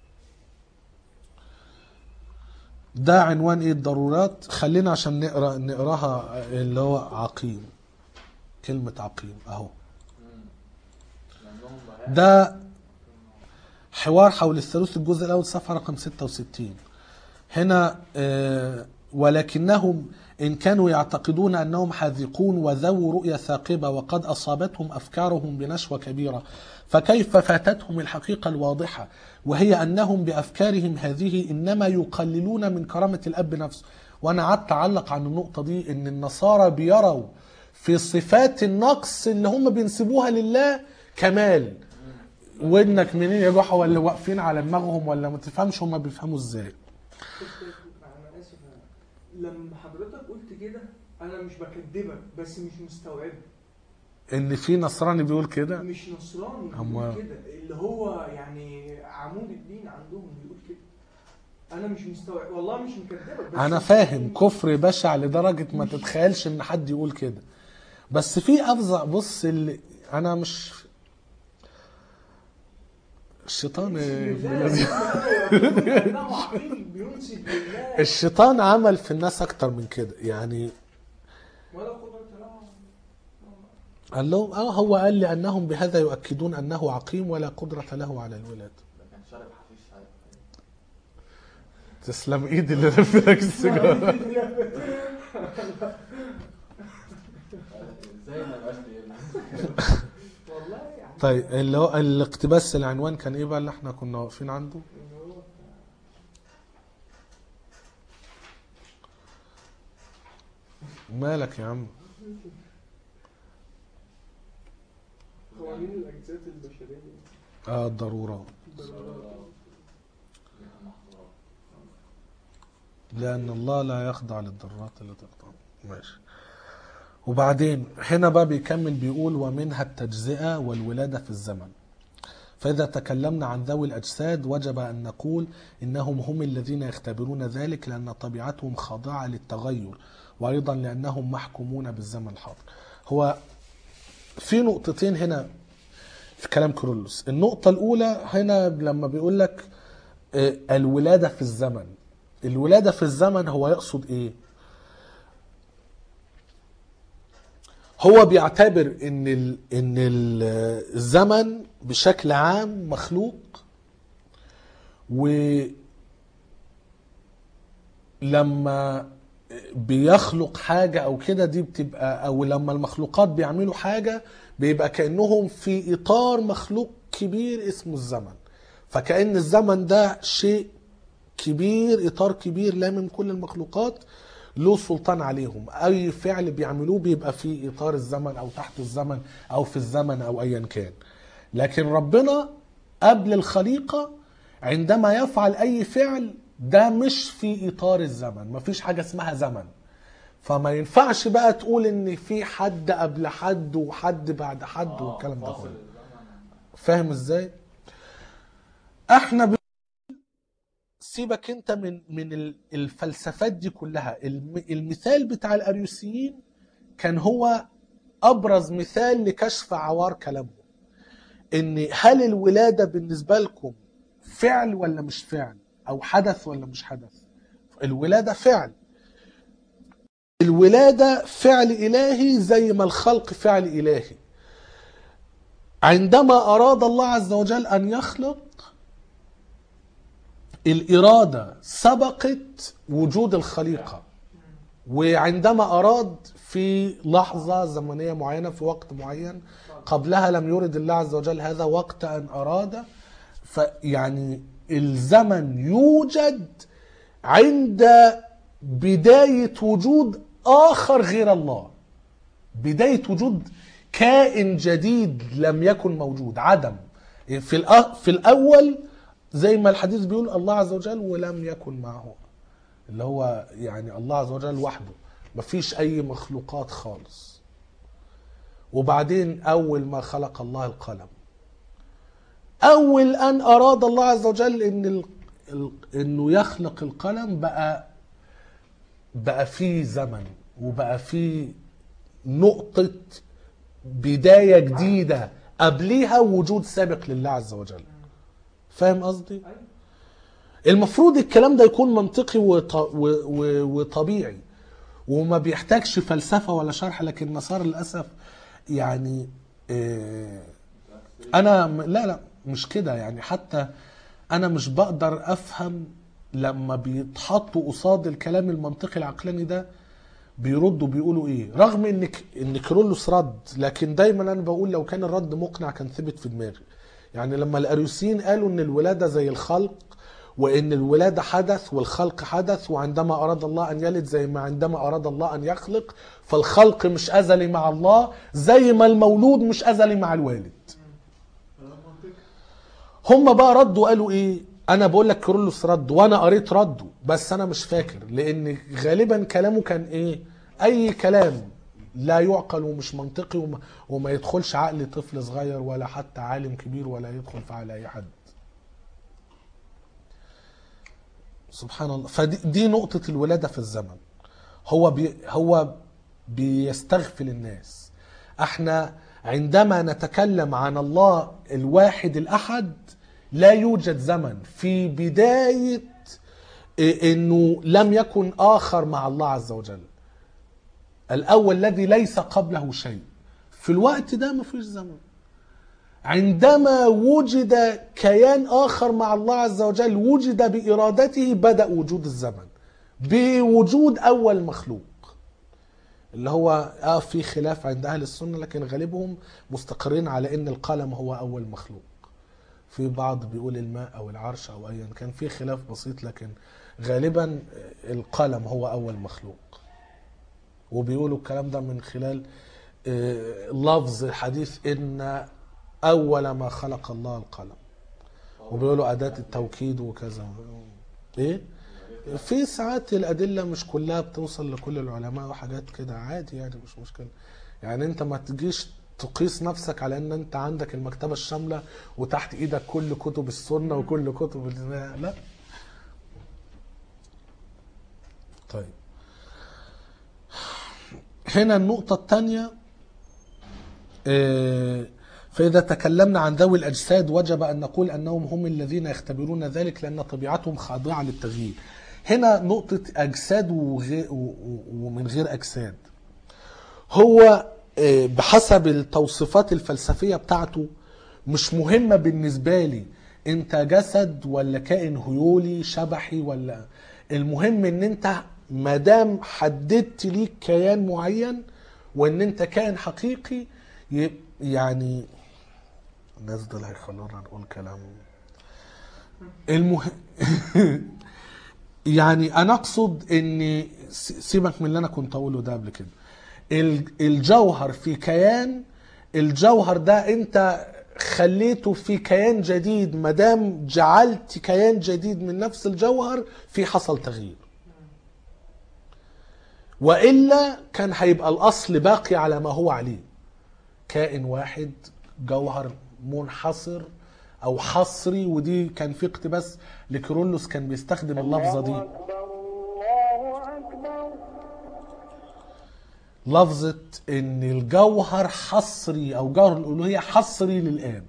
Speaker 1: ده عنوان ايه الضرورات خلينا عشان نقرا نقراها اللي هو عقيم كلمة عقيم اهو
Speaker 3: لانهم بهائم
Speaker 1: ده حوار حول الثالوث الجزء الاول صفحة رقم 66 هنا آه، ولكنهم إن كانوا يعتقدون أنهم حاذقون وذو رؤية ثاقبة وقد أصابتهم أفكارهم بنشوة كبيرة فكيف فاتتهم الحقيقة الواضحة وهي أنهم بأفكارهم هذه إنما يقللون من كرامة الأب نفسه وأنا قعدت أعلق عن النقطة دي إن النصارى بيروا في صفات النقص اللي هم بينسبوها لله كمال وانك منين يا جحا ولا واقفين على دماغهم ولا ما تفهمش هم بيفهموا ازاي
Speaker 2: انا اسف لما حضرتك قلت كده انا مش بكدبك بس مش مستوعب
Speaker 1: ان في نصراني بيقول كده
Speaker 2: مش نصراني
Speaker 1: أمال.
Speaker 2: بيقول كده اللي هو يعني عمود الدين عندهم بيقول كده انا مش مستوعب والله مش مكدبك بس
Speaker 1: انا فاهم كفر بشع لدرجه ما تتخيلش ان حد يقول كده بس في افظع بص اللي انا مش الشيطان ابن الذين-
Speaker 2: انه عقيم بينسب لله
Speaker 1: الشيطان عمل في الناس اكتر من كده يعني
Speaker 2: ولا قدرة له
Speaker 1: قال لهم اه هو قال لي انهم بهذا يؤكدون انه عقيم ولا قدره له على الولاده
Speaker 3: ده كان شارب حشيش ساعتها
Speaker 1: تسلم ايدي اللي لفلك السيجاره
Speaker 3: ازاي ما يبقاش بيقل
Speaker 2: والله يعني
Speaker 1: طيب اللي هو الاقتباس العنوان كان ايه بقى اللي احنا كنا واقفين عنده
Speaker 2: إن هو
Speaker 1: مالك يا عم
Speaker 2: قوانين الاجزاء البشريه
Speaker 1: اه الضرورات لأن الله لا يخضع للضرورات التي تقطع ماشي وبعدين هنا بقى بيكمل بيقول ومنها التجزئة والولادة في الزمن فإذا تكلمنا عن ذوي الأجساد وجب أن نقول إنهم هم الذين يختبرون ذلك لأن طبيعتهم خاضعة للتغير وأيضا لأنهم محكومون بالزمن الحاضر هو في نقطتين هنا في كلام كرولوس النقطة الأولى هنا لما بيقول لك آه، الولادة في الزمن الولادة في الزمن هو يقصد إيه هو بيعتبر ان ال... ان ال- الزمن بشكل عام مخلوق ولما بيخلق حاجة أو كده دي بتبقى أو لما المخلوقات بيعملوا حاجة بيبقى كأنهم في إطار مخلوق كبير اسمه الزمن فكأن الزمن ده شيء كبير إطار كبير لامم كل المخلوقات له سلطان عليهم أي فعل بيعملوه بيبقى في إطار الزمن أو تحت الزمن أو في الزمن أو أيا كان لكن ربنا قبل الخليقة عندما يفعل أي فعل ده مش في إطار الزمن مفيش حاجة اسمها زمن فما ينفعش بقى تقول ان في حد قبل حد وحد بعد حد والكلام ده
Speaker 3: فاصل
Speaker 1: كله
Speaker 3: الزمن
Speaker 1: فاهم ازاي احنا ب... سيبك انت من من ال- الفلسفات دي كلها الم... المثال بتاع الاريوسيين كان هو ابرز مثال لكشف عوار كلامهم ان هل الولاده بالنسبه لكم فعل ولا مش فعل او حدث ولا مش حدث الولاده فعل الولاده فعل الهي زي ما الخلق فعل الهي عندما أراد الله عز وجل أن يخلق الإرادة سبقت وجود الخليقة وعندما أراد في لحظة زمنية معينة في وقت معين قبلها لم يرد الله عز وجل هذا وقت أن أراد فيعني الزمن يوجد عند بداية وجود آخر غير الله بداية وجود كائن جديد لم يكن موجود عدم في الأ- في الأول زي ما الحديث بيقول الله عز وجل ولم يكن معه اللي هو يعني الله عز وجل وحده مفيش أي مخلوقات خالص وبعدين أول ما خلق الله القلم أول أن أراد الله عز وجل إن ال... ال... إنه يخلق القلم بقى بقى فيه زمن وبقى فيه نقطة بداية جديدة قبليها وجود سابق لله عز وجل فاهم قصدي؟
Speaker 2: أيوة.
Speaker 1: المفروض الكلام ده يكون منطقي وط... و... و... وطبيعي وما بيحتاجش فلسفة ولا شرح لكن النصارى للأسف يعني آه، أنا م- لا لا مش كده يعني حتى أنا مش بقدر أفهم لما بيتحطوا قصاد الكلام المنطقي العقلاني ده بيردوا بيقولوا ايه رغم ان ك- ان كيرلس رد لكن دايما انا بقول لو كان الرد مقنع كان ثبت في دماغي يعني لما الاريوسيين قالوا ان الولاده زي الخلق وان الولاده حدث والخلق حدث وعندما اراد الله ان يلد زي ما عندما اراد الله ان يخلق فالخلق مش ازلي مع الله زي ما المولود مش ازلي مع الوالد هم بقى ردوا قالوا ايه انا بقول لك كيرلس رد وانا قريت رده بس انا مش فاكر لان غالبا كلامه كان ايه اي كلام لا يعقل ومش منطقي وما, وما يدخلش عقل طفل صغير ولا حتى عالم كبير ولا يدخل في عقل اي حد سبحان الله فدي دي نقطة الولادة في الزمن هو بي هو بيستغفل الناس احنا عندما نتكلم عن الله الواحد الأحد لا يوجد زمن في بداية إيه انه لم يكن آخر مع الله عز وجل الأول الذي ليس قبله شيء في الوقت ده ما فيش زمن عندما وجد كيان آخر مع الله عز وجل وجد بإرادته بدأ وجود الزمن بوجود أول مخلوق اللي هو اه في خلاف عند اهل السنه لكن غالبهم مستقرين على ان القلم هو اول مخلوق في بعض بيقول الماء او العرش او ايا كان في خلاف بسيط لكن غالبا القلم هو اول مخلوق وبيقولوا الكلام ده من خلال آه، لفظ الحديث ان اول ما خلق الله القلم وبيقولوا اداه التوكيد وكذا ايه في ساعات الأدلة مش كلها بتوصل لكل العلماء وحاجات كده عادي يعني مش مشكلة يعني انت ما تجيش تقيس نفسك على ان انت عندك المكتبة الشاملة وتحت ايدك كل كتب السنة وكل كتب ال- لا طيب هنا النقطة الثانية آه، فإذا تكلمنا عن ذوي الأجساد وجب أن نقول أنهم هم الذين يختبرون ذلك لأن طبيعتهم خاضعة للتغيير هنا نقطة أجساد وغي- و- و- ومن غير أجساد هو آه، بحسب التوصيفات الفلسفية بتاعته مش مهمة بالنسبة لي انت جسد ولا كائن هيولي شبحي ولا المهم ان انت مادام حددت ليك كيان معين وان انت كائن حقيقي ي- يعني الناس دول هيخلونا نقول كلام المهم يعني انا اقصد ان س- سيبك من اللي انا كنت اقوله ده قبل كده ال- الجوهر في كيان الجوهر ده انت خليته في كيان جديد مادام جعلت كيان جديد من نفس الجوهر في حصل تغيير والا كان هيبقى الاصل باقي على ما هو عليه كائن واحد جوهر منحصر او حصري ودي كان في اقتباس لكيرلس كان بيستخدم اللفظه دي
Speaker 4: أكبر الله أكبر
Speaker 1: لفظة ان الجوهر حصري او جوهر الالوهية حصري للاب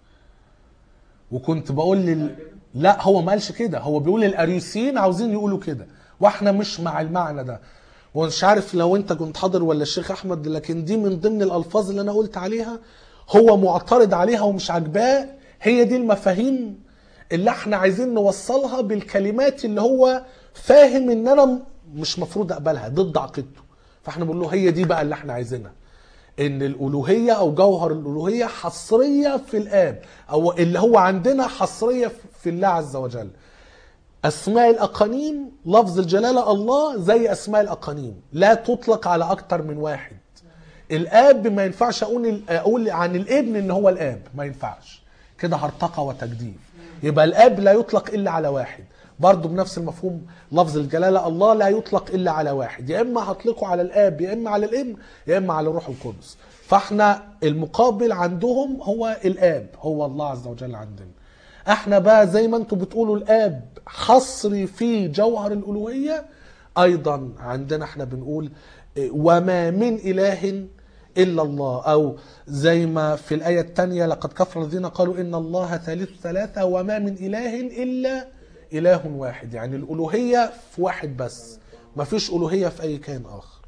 Speaker 1: وكنت بقول لل... لا هو ما قالش كده هو بيقول الاريوسيين عاوزين يقولوا كده واحنا مش مع المعنى ده ومش عارف لو انت كنت حاضر ولا الشيخ احمد لكن دي من ضمن الالفاظ اللي انا قلت عليها هو معترض عليها ومش عاجباه هي دي المفاهيم اللي احنا عايزين نوصلها بالكلمات اللي هو فاهم ان انا م- مش مفروض اقبلها ضد عقيدته فاحنا بنقول له هي دي بقى اللي احنا عايزينها ان الالوهيه او جوهر الالوهيه حصريه في الاب او اللي هو عندنا حصريه في الله عز وجل اسماء الاقانيم لفظ الجلاله الله زي اسماء الاقانيم لا تطلق على اكتر من واحد الاب ما ينفعش اقول اقول عن الابن ان هو الاب ما ينفعش كده هرطقه وتجديد يبقى الاب لا يطلق الا على واحد برضه بنفس المفهوم لفظ الجلاله الله لا يطلق الا على واحد يا اما هطلقه على الاب يا اما على الابن يا اما على الروح القدس فاحنا المقابل عندهم هو الاب هو الله عز وجل عندنا احنا بقى زي ما انتم بتقولوا الاب حصري في جوهر الالوهيه ايضا عندنا احنا بنقول إيه، وما من اله الا الله او زي ما في الايه الثانيه لقد كفر الذين قالوا ان الله ثالث ثلاثه وما من اله الا اله واحد يعني الالوهيه في واحد بس ما فيش الوهيه في اي كائن اخر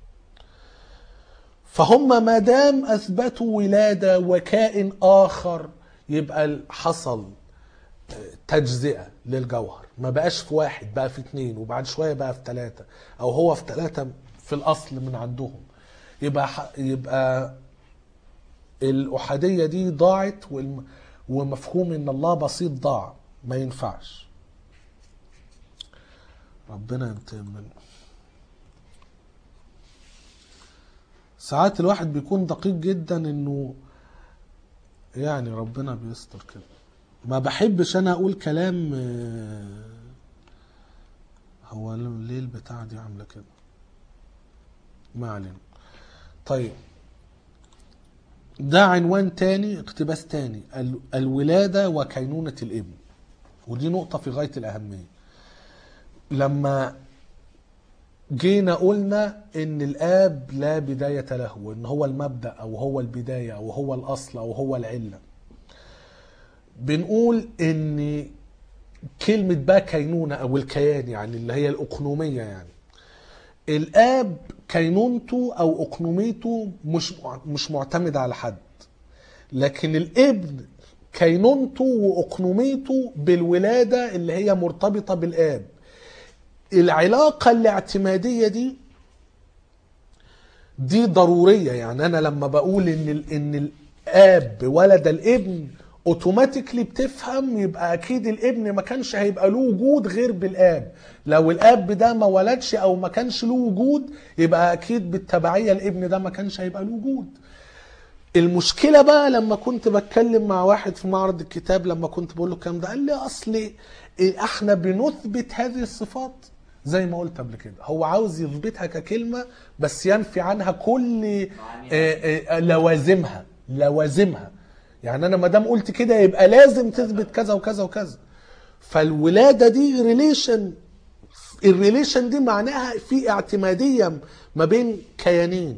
Speaker 1: فهم ما دام اثبتوا ولاده وكائن اخر يبقى حصل تجزئه للجوهر ما بقاش في واحد بقى في اتنين وبعد شويه بقى في ثلاثه او هو في ثلاثه في الاصل من عندهم يبقى ح- يبقى الاحاديه دي ضاعت والم- ومفهوم ان الله بسيط ضاع ما ينفعش ربنا ينتقم منه ساعات الواحد بيكون دقيق جدا انه يعني ربنا بيستر كده ما بحبش انا اقول كلام آه، هو ليه البتاع دي عامله كده ما علينا طيب ده عنوان تاني اقتباس تاني ال- الولادة وكينونة الابن ودي نقطة في غاية الأهمية لما جينا قلنا ان الاب لا بداية له وان هو المبدأ او هو البداية او هو الاصل او هو العلة بنقول ان كلمة بقى كينونة او الكيان يعني اللي هي الاقنومية يعني الاب كينونته او اقنوميته مش مش معتمد على حد لكن الابن كينونته واقنوميته بالولاده اللي هي مرتبطه بالاب العلاقه الاعتماديه دي دي ضروريه يعني انا لما بقول ان ال- ان الاب ولد الابن اوتوماتيكلي بتفهم يبقى اكيد الابن ما كانش هيبقى له وجود غير بالاب لو الاب ده ما ولدش او ما كانش له وجود يبقى اكيد بالتبعيه الابن ده ما كانش هيبقى له وجود المشكله بقى لما كنت بتكلم مع واحد في معرض الكتاب لما كنت بقول له الكلام ده قال لي اصل إيه احنا بنثبت هذه الصفات زي ما قلت قبل كده هو عاوز يثبتها ككلمه بس ينفي عنها كل آه، آه، لوازمها لوازمها يعني انا ما دام قلت كده يبقى لازم تثبت كذا وكذا وكذا فالولاده دي ريليشن الريليشن دي معناها في اعتماديه ما بين كيانين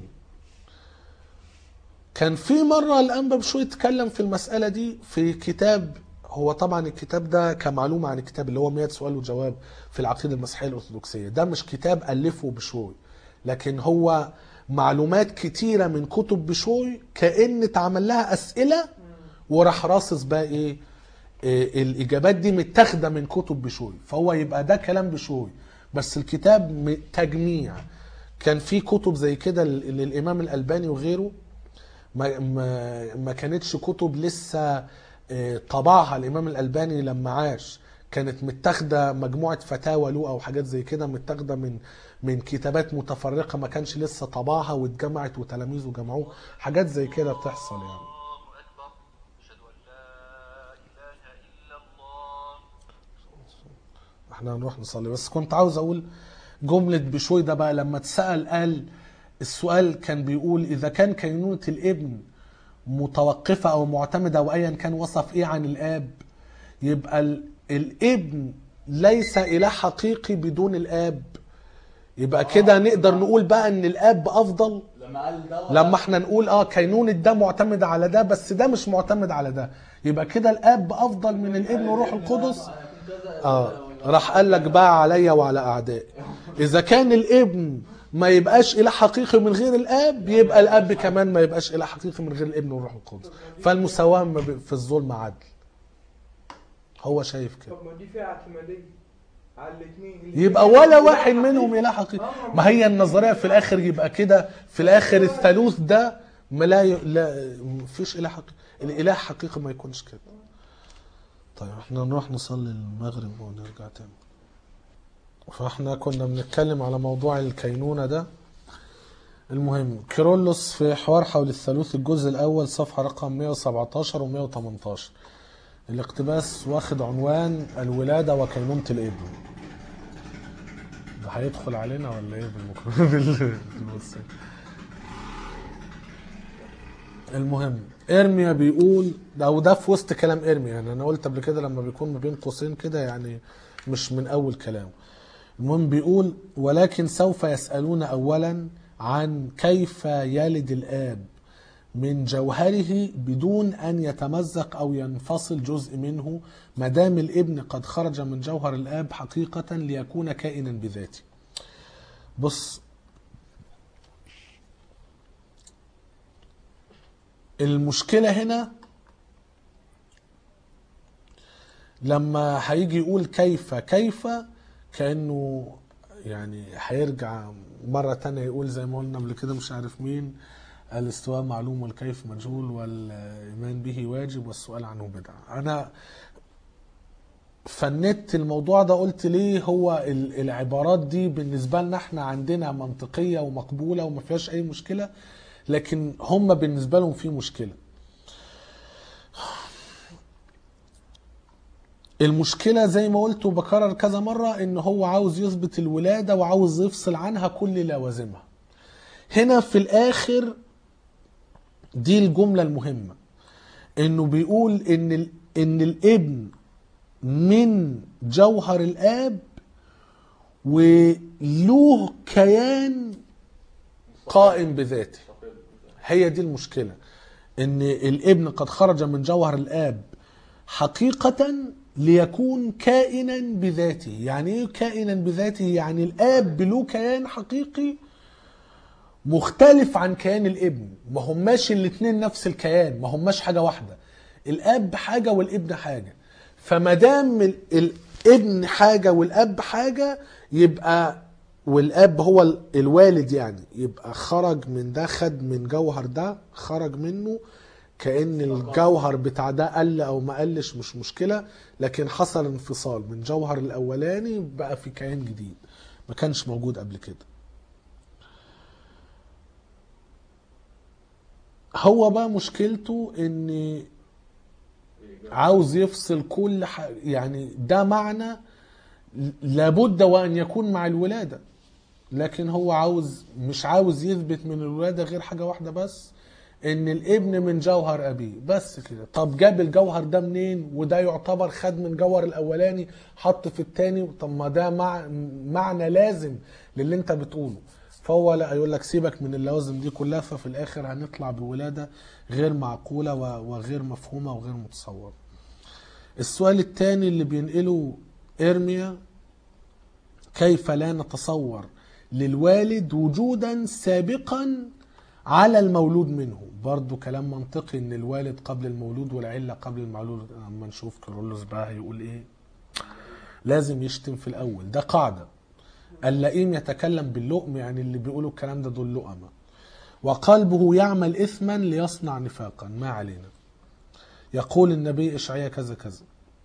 Speaker 1: كان في مرة الأنبا بشوي اتكلم في المسألة دي في كتاب هو طبعا الكتاب ده كمعلومة عن الكتاب اللي هو 100 سؤال وجواب في العقيدة المسيحية الأرثوذكسية ده مش كتاب ألفه بشوي لكن هو معلومات كتيرة من كتب بشوي كأن اتعمل لها أسئلة وراح راصص بقى إيه إيه الإجابات دي متاخدة من كتب بشوي فهو يبقى ده كلام بشوي بس الكتاب م- تجميع كان في كتب زي كده لل- للإمام الألباني وغيره ما ما ما كانتش كتب لسه آه، طبعها الامام الالباني لما عاش كانت متاخده مجموعه فتاوى له او حاجات زي كده متاخده من من كتابات متفرقه ما كانش لسه طبعها واتجمعت وتلاميذه جمعوه حاجات زي كده بتحصل يعني
Speaker 5: الله أكبر أشهد أن لا إله إلا الله
Speaker 1: احنا هنروح نصلي بس كنت عاوز اقول جملة بشوي ده بقى لما اتسأل قال السؤال كان بيقول اذا كان كينونة الابن متوقفة او معتمدة او ايا كان وصف ايه عن الاب يبقى ال- الابن ليس اله حقيقي بدون الاب يبقى كده نقدر نقول بقى ان الاب افضل
Speaker 3: لما قال ده
Speaker 1: لما احنا نقول اه كينونة ده معتمد على ده بس ده مش معتمد على ده يبقى كده الاب افضل من الابن وروح القدس اه راح قال لك بقى عليا وعلى اعدائي اذا كان الابن ما يبقاش اله حقيقي من غير الاب يبقى الاب كمان ما يبقاش اله حقيقي من غير الابن والروح القدس فالمساواه ما بي- في الظلم عدل هو شايف كده
Speaker 2: طب ما دي فيها اعتماديه على الاثنين
Speaker 1: يبقى ولا واحد منهم اله حقيقي ما هي النظريه في الاخر يبقى كده في الاخر الثالوث ده ما لا ي... لا مفيش اله حقيقي الاله حقيقي ما يكونش كده طيب احنا نروح نصلي المغرب ونرجع تاني فاحنا كنا بنتكلم على موضوع الكينونة ده المهم كيرلس في حوار حول الثالوث الجزء الأول صفحة رقم 117 و 118 الاقتباس واخد عنوان الولادة وكينونة الابن ده هيدخل علينا ولا ايه بالمك- بال- بالوصف المهم ارميا بيقول او ده في وسط كلام ارميا يعني انا قلت قبل كده لما بيكون ما بين قوسين كده يعني مش من اول كلامه المهم بيقول ولكن سوف يسألون اولا عن كيف يلد الاب من جوهره بدون ان يتمزق او ينفصل جزء منه ما دام الابن قد خرج من جوهر الاب حقيقة ليكون كائنا بذاته بص المشكلة هنا لما هيجي يقول كيف كيف كأنه يعني هيرجع مرة تانية يقول زي ما قلنا قبل كده مش عارف مين الاستواء معلوم والكيف مجهول والإيمان به واجب والسؤال عنه بدعة أنا فندت الموضوع ده قلت ليه هو ال- العبارات دي بالنسبة لنا احنا عندنا منطقية ومقبولة وما فيهاش أي مشكلة لكن هم بالنسبة لهم في مشكلة المشكلة زي ما قلت وبكرر كذا مرة ان هو عاوز يثبت الولادة وعاوز يفصل عنها كل لوازمها هنا في الاخر دي الجملة المهمة انه بيقول ان ال... ان الابن من جوهر الاب وله كيان قائم بذاته هي دي المشكلة ان الابن قد خرج من جوهر الاب حقيقة ليكون كائنا بذاته يعني ايه كائنا بذاته يعني الاب له كيان حقيقي مختلف عن كيان الابن ما هماش الاتنين نفس الكيان ما هماش حاجة واحدة الاب حاجة والابن حاجة فما دام ال- الابن حاجة والاب حاجة يبقى والاب هو ال- الوالد يعني يبقى خرج من ده خد من جوهر ده خرج منه كأن الجوهر بتاع ده قل او ما قلش مش مشكلة لكن حصل انفصال من جوهر الاولاني بقى في كيان جديد ما كانش موجود قبل كده هو بقى مشكلته ان عاوز يفصل كل حاجة يعني ده معنى لابد وان يكون مع الولادة لكن هو عاوز مش عاوز يثبت من الولادة غير حاجة واحدة بس ان الابن من جوهر ابيه بس كده طب جاب الجوهر ده منين وده يعتبر خد من جوهر الاولاني حط في التاني طب ما ده مع معنى لازم للي انت بتقوله فهو لا يقول لك سيبك من اللوازم دي كلها ففي الاخر هنطلع بولاده غير معقوله و- وغير مفهومه وغير متصوره السؤال الثاني اللي بينقله ارميا كيف لا نتصور للوالد وجودا سابقا على المولود منه برضو كلام منطقي ان الوالد قبل المولود والعلة قبل المولود اما نشوف كيرلس بقى هيقول ايه لازم يشتم في الاول ده قاعدة اللئيم يتكلم باللؤم يعني اللي بيقولوا الكلام ده دول لؤمة وقلبه يعمل اثما ليصنع نفاقا ما علينا يقول النبي اشعياء كذا كذا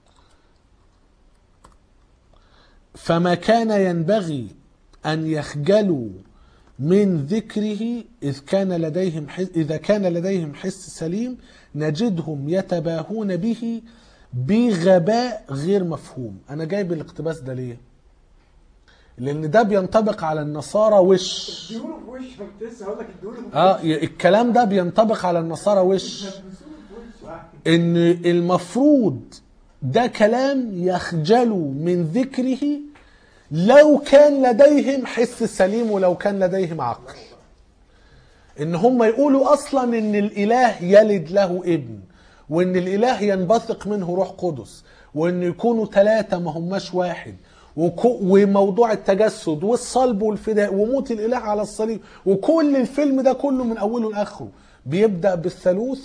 Speaker 1: فما كان ينبغي أن يخجلوا من ذكره إذ كان لديهم حس إذا كان لديهم حس سليم نجدهم يتباهون به بغباء غير مفهوم أنا جايب الاقتباس ده ليه؟ لأن ده بينطبق على النصارى وش
Speaker 2: اديله في وشه كنت لسه هقول لك اديله في
Speaker 1: اه ي- الكلام ده بينطبق على النصارى وش
Speaker 2: وشه في وشه
Speaker 1: ان المفروض ده كلام يخجلوا من ذكره لو كان لديهم حس سليم ولو كان لديهم عقل ان هم يقولوا اصلا ان الاله يلد له ابن وان الاله ينبثق منه روح قدس وان يكونوا ثلاثة ما هماش واحد وكو- وموضوع التجسد والصلب والفداء وموت الاله على الصليب وكل الفيلم ده كله من اوله لاخره بيبدا بالثالوث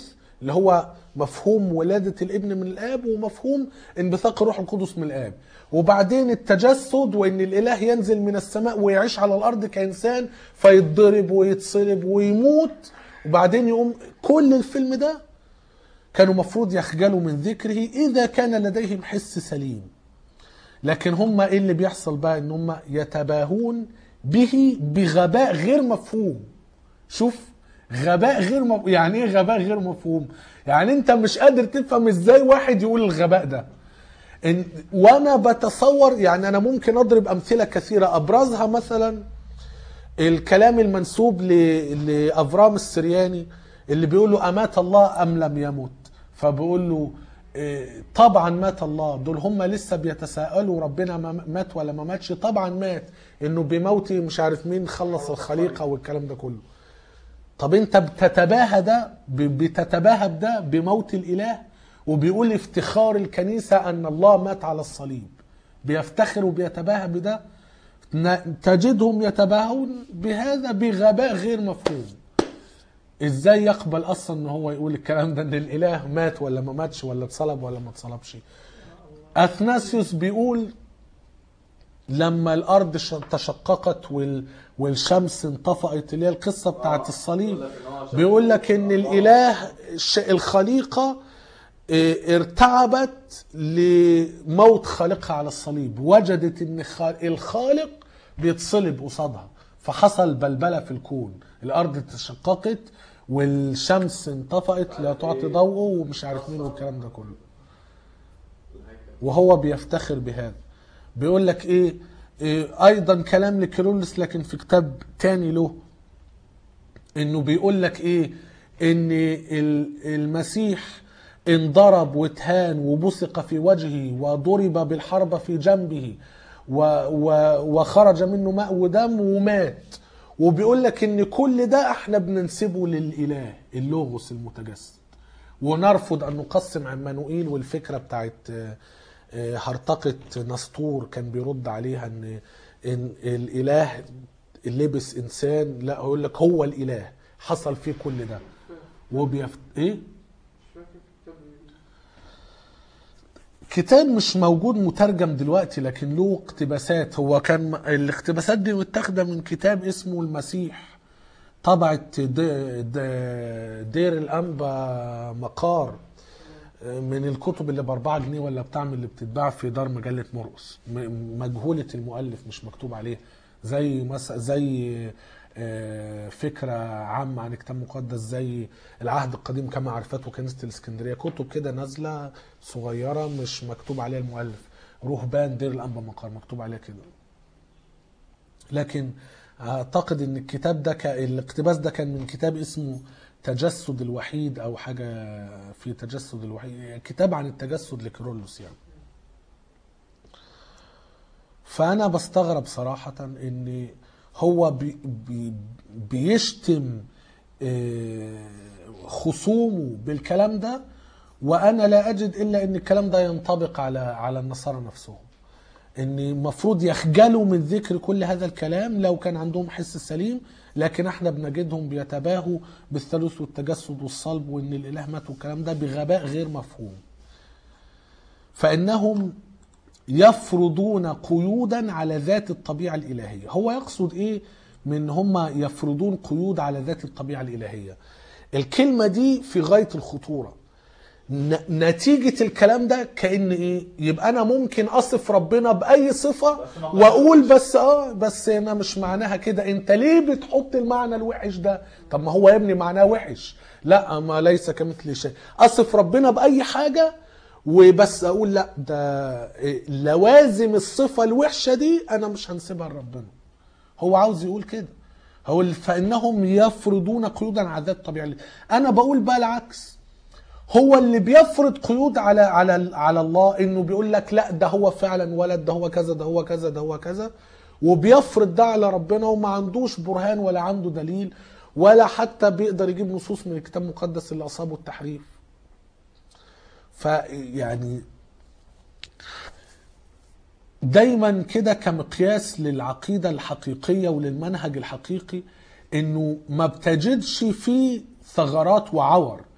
Speaker 1: اللي هو مفهوم ولادة الابن من الآب ومفهوم انبثاق الروح القدس من الآب وبعدين التجسد وإن الإله ينزل من السماء ويعيش على الأرض كإنسان فيتضرب ويتصلب ويموت وبعدين يقوم كل الفيلم ده كانوا مفروض يخجلوا من ذكره إذا كان لديهم حس سليم لكن هم ايه اللي بيحصل بقى ان هم يتباهون به بغباء غير مفهوم شوف غباء غير مف... يعني ايه غباء غير مفهوم يعني انت مش قادر تفهم ازاي واحد يقول الغباء ده إن وانا بتصور يعني انا ممكن اضرب امثله كثيره ابرزها مثلا الكلام المنسوب ل... لافرام السرياني اللي بيقول له امات الله ام لم يمت فبيقول له إيه، طبعا مات الله دول هم لسه بيتساءلوا ربنا ما مات ولا ما ماتش طبعا مات انه بموتي مش عارف مين خلص الخليقه والكلام ده كله طب انت بتتباهى ده ب- بتتباهى بده بموت الاله وبيقول افتخار الكنيسه ان الله مات على الصليب بيفتخر وبيتباهى بده ن- تجدهم يتباهون بهذا بغباء غير مفهوم ازاي يقبل اصلا ان هو يقول الكلام ده ان الاله مات ولا ما ماتش ولا اتصلب ولا ما اتصلبش اثناسيوس بيقول لما الارض ش- تشققت وال والشمس انطفأت اللي هي القصه بتاعت الصليب
Speaker 3: بيقول لك إن هو شاف
Speaker 1: بيقول لك ان الاله ش- الخليقه اه، ارتعبت لموت خالقها على الصليب وجدت ان خال- الخالق بيتصلب قصادها فحصل بلبله في الكون الارض تشققت والشمس انطفأت لا تعطي ضوءه ومش عارف مين والكلام ده كله وهو بيفتخر بهذا بيقول لك ايه, إيه ايضا كلام لكيرلس لكن في كتاب تاني له انه بيقول لك ايه ان ال- المسيح انضرب واتهان وبصق في وجهه وضرب بالحربة في جنبه و و وخرج منه ماء ودم ومات وبيقول لك ان كل ده احنا بننسبه للاله اللوغوس المتجسد ونرفض ان نقسم عمانوئيل والفكره بتاعت آه، آه، هرطقه نسطور كان بيرد عليها ان ان الاله لبس انسان لا يقول لك هو الاله حصل فيه كل ده وبيفت... ايه
Speaker 2: مش فاكر كتاب إيه.
Speaker 1: كتاب مش موجود مترجم دلوقتي لكن له اقتباسات هو كان الاقتباسات دي متاخده من كتاب اسمه المسيح طبعت د- د- دير الانبا مقار من الكتب اللي باربعة جنيه ولا بتعمل اللي بتتباع في دار مجلة مرقس م- مجهولة المؤلف مش مكتوب عليه زي مثلا زي آه، فكرة عامة عن كتاب مقدس زي العهد القديم كما عرفته كنيسة الاسكندرية كتب كده نازلة صغيرة مش مكتوب عليها المؤلف رهبان دير الأنبا مقار مكتوب عليها كده لكن اعتقد ان الكتاب ده ك... الاقتباس ده كان من كتاب اسمه تجسد الوحيد او حاجه في تجسد الوحيد كتاب عن التجسد لكيرلس يعني فانا بستغرب صراحه ان هو بي بي بيشتم آه، خصومه بالكلام ده وانا لا اجد الا ان الكلام ده ينطبق على على النصارى نفسهم ان المفروض يخجلوا من ذكر كل هذا الكلام لو كان عندهم حس سليم لكن احنا بنجدهم بيتباهوا بالثالوث والتجسد والصلب وان الاله مات والكلام ده بغباء غير مفهوم فانهم يفرضون قيودا على ذات الطبيعه الالهيه هو يقصد ايه من هم يفرضون قيود على ذات الطبيعه الالهيه الكلمه دي في غايه الخطوره ن- نتيجة الكلام ده كأن ايه يبقى انا ممكن اصف ربنا باي صفة
Speaker 3: بس ما
Speaker 1: واقول بس اه بس انا مش معناها كده انت ليه بتحط المعنى الوحش ده طب ما هو يا ابني معناه وحش لا ما ليس كمثل شيء اصف ربنا باي حاجة وبس اقول لا ده إيه، لوازم الصفة الوحشة دي انا مش هنسيبها لربنا هو عاوز يقول كده هو ال- فانهم يفرضون قيودا على ذات الطبيعه انا بقول بقى العكس هو اللي بيفرض قيود على على على الله انه بيقول لك لا ده هو فعلا ولد ده هو كذا ده هو كذا ده هو كذا وبيفرض ده على ربنا وما عندوش برهان ولا عنده دليل ولا حتى بيقدر يجيب نصوص من الكتاب المقدس اللي اصابه التحريف فيعني دايما كده كمقياس للعقيده الحقيقيه وللمنهج الحقيقي انه ما بتجدش فيه ثغرات وعور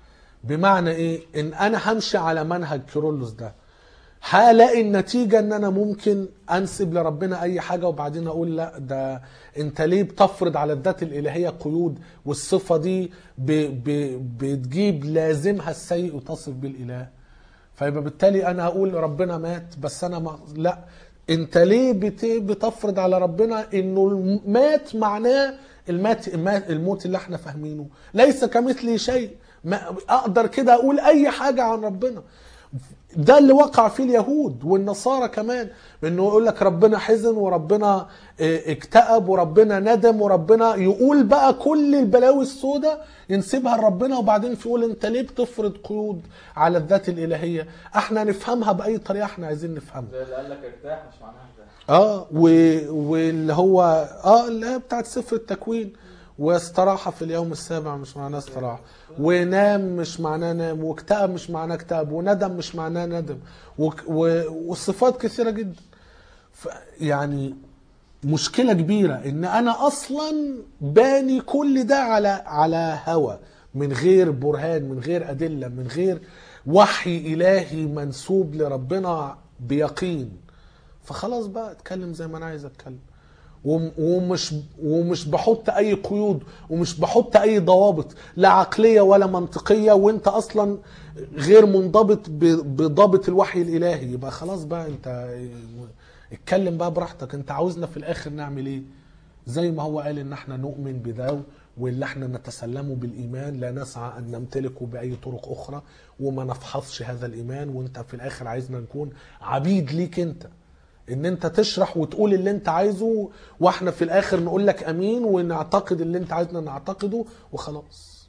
Speaker 1: بمعنى ايه ان انا همشي على منهج كيرلس ده هلاقي النتيجة ان انا ممكن انسب لربنا اي حاجة وبعدين اقول لا ده انت ليه بتفرض على الذات الالهية قيود والصفة دي ب ب بتجيب لازمها السيء وتصف بالاله فيبقى بالتالي انا هقول ربنا مات بس انا ما لا انت ليه بت... بتفرض على ربنا انه الم- مات معناه المات المات- الموت اللي احنا فاهمينه ليس كمثله شيء ما اقدر كده اقول اي حاجه عن ربنا ده اللي وقع فيه اليهود والنصارى كمان انه يقول لك ربنا حزن وربنا اه، اكتئب وربنا ندم وربنا يقول بقى كل البلاوي السوداء ينسبها لربنا وبعدين يقول انت ليه بتفرض قيود على الذات الالهيه احنا نفهمها باي طريقه احنا عايزين نفهمها
Speaker 3: زي اللي قال لك ارتاح مش معناها ارتاح
Speaker 1: اه و... واللي هو اه اللي هي بتاعت سفر التكوين واستراح في اليوم السابع مش معناه استراح ونام مش معناه نام واكتئب مش معناه اكتئب وندم مش معناه ندم و... و... وصفات كثيره جدا ف... يعني مشكله كبيره ان انا اصلا باني كل ده على على هوى من غير برهان من غير ادله من غير وحي الهي منسوب لربنا بيقين فخلاص بقى اتكلم زي ما انا عايز اتكلم وم- ومش ومش بحط اي قيود ومش بحط اي ضوابط لا عقليه ولا منطقيه وانت اصلا غير منضبط ب- بضابط الوحي الالهي يبقى خلاص بقى انت اتكلم بقى براحتك انت عاوزنا في الاخر نعمل ايه زي ما هو قال ان احنا نؤمن بده واللي احنا نتسلمه بالايمان لا نسعى ان نمتلكه باي طرق اخرى وما نفحصش هذا الايمان وانت في الاخر عايزنا نكون عبيد ليك انت ان انت تشرح وتقول اللي انت عايزه واحنا في الاخر نقول لك امين ونعتقد اللي انت عايزنا نعتقده وخلاص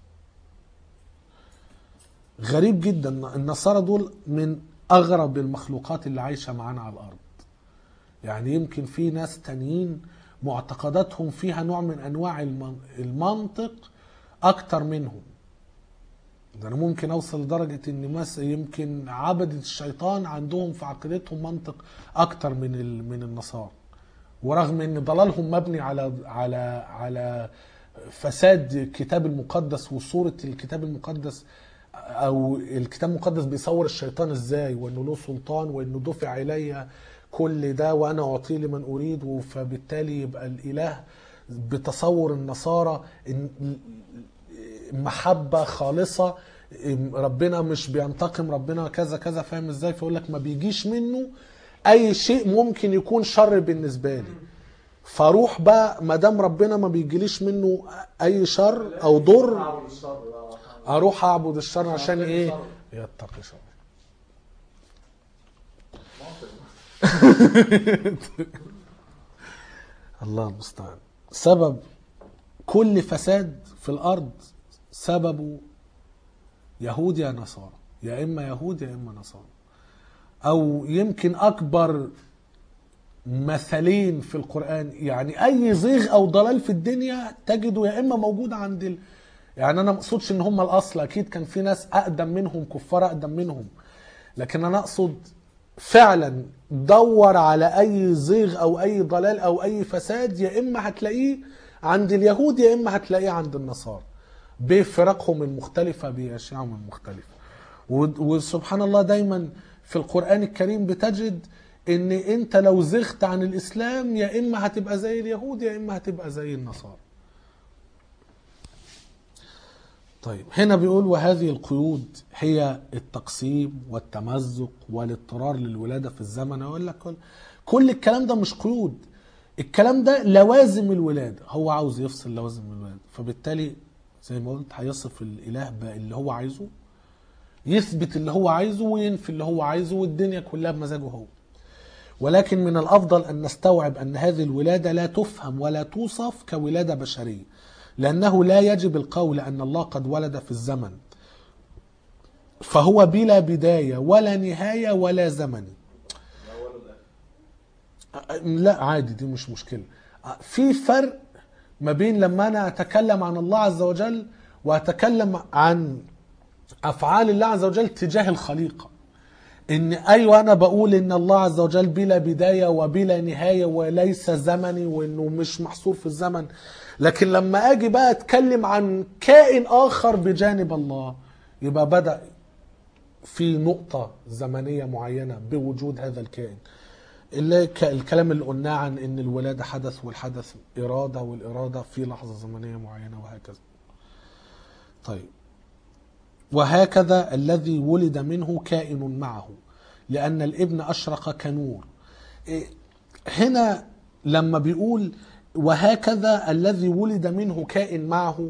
Speaker 1: غريب جدا النصارى دول من اغرب المخلوقات اللي عايشه معانا على الارض يعني يمكن في ناس تانيين معتقداتهم فيها نوع من انواع المن- المنطق اكتر منهم ده انا ممكن اوصل لدرجه ان مثلا يمكن عبدة الشيطان عندهم في عقيدتهم منطق اكتر من ال- من النصارى ورغم ان ضلالهم مبني على على على فساد الكتاب المقدس وصوره الكتاب المقدس او الكتاب المقدس بيصور الشيطان ازاي وانه له سلطان وانه دفع الي كل ده وانا اعطيه لمن اريد فبالتالي يبقى الاله بتصور النصارى إن محبة خالصة ربنا مش بينتقم ربنا كذا كذا فاهم ازاي فيقول لك ما بيجيش منه اي شيء ممكن يكون شر بالنسبة لي فاروح بقى ما دام ربنا ما بيجيليش منه اي شر او ضر
Speaker 3: اعبد الشر بقى.
Speaker 1: اروح اعبد الشر عشان ايه يتقي شر الله المستعان سبب كل فساد في الارض سببه يهود يا نصارى يا اما يهود يا اما نصارى او يمكن اكبر مثلين في القران يعني اي زيغ او ضلال في الدنيا تجده يا اما موجود عند ال... يعني انا ما اقصدش ان هم الاصل اكيد كان في ناس اقدم منهم كفار اقدم منهم لكن انا اقصد فعلا دور على اي زيغ او اي ضلال او اي فساد يا اما هتلاقيه عند اليهود يا اما هتلاقيه عند النصارى بفرقهم المختلفه باشياءهم المختلفه و- وسبحان الله دايما في القران الكريم بتجد ان انت لو زغت عن الاسلام يا اما هتبقى زي اليهود يا اما هتبقى زي النصارى طيب هنا بيقول وهذه القيود هي التقسيم والتمزق والاضطرار للولادة في الزمن أقول لك كل, كل الكلام ده مش قيود الكلام ده لوازم الولادة هو عاوز يفصل لوازم الولادة فبالتالي زي ما قلت هيصف الإله باللي هو عايزه يثبت اللي هو عايزه وينفي اللي هو عايزه والدنيا كلها بمزاجه هو ولكن من الافضل ان نستوعب ان هذه الولاده لا تفهم ولا توصف كولاده بشريه لانه لا يجب القول ان الله قد ولد في الزمن فهو بلا بدايه ولا نهايه ولا زمن لا عادي دي مش مشكله في فرق ما بين لما انا اتكلم عن الله عز وجل واتكلم عن افعال الله عز وجل تجاه الخليقه ان ايوه انا بقول ان الله عز وجل بلا بدايه وبلا نهايه وليس زمني وانه مش محصور في الزمن لكن لما اجي بقى اتكلم عن كائن اخر بجانب الله يبقى بدأ في نقطة زمنية معينة بوجود هذا الكائن اللي ك- الكلام اللي قلناه عن ان الولادة حدث والحدث إرادة والإرادة في لحظة زمنية معينة وهكذا طيب وهكذا الذي ولد منه كائن معه لأن الابن أشرق كنور إيه، هنا لما بيقول وهكذا الذي ولد منه كائن معه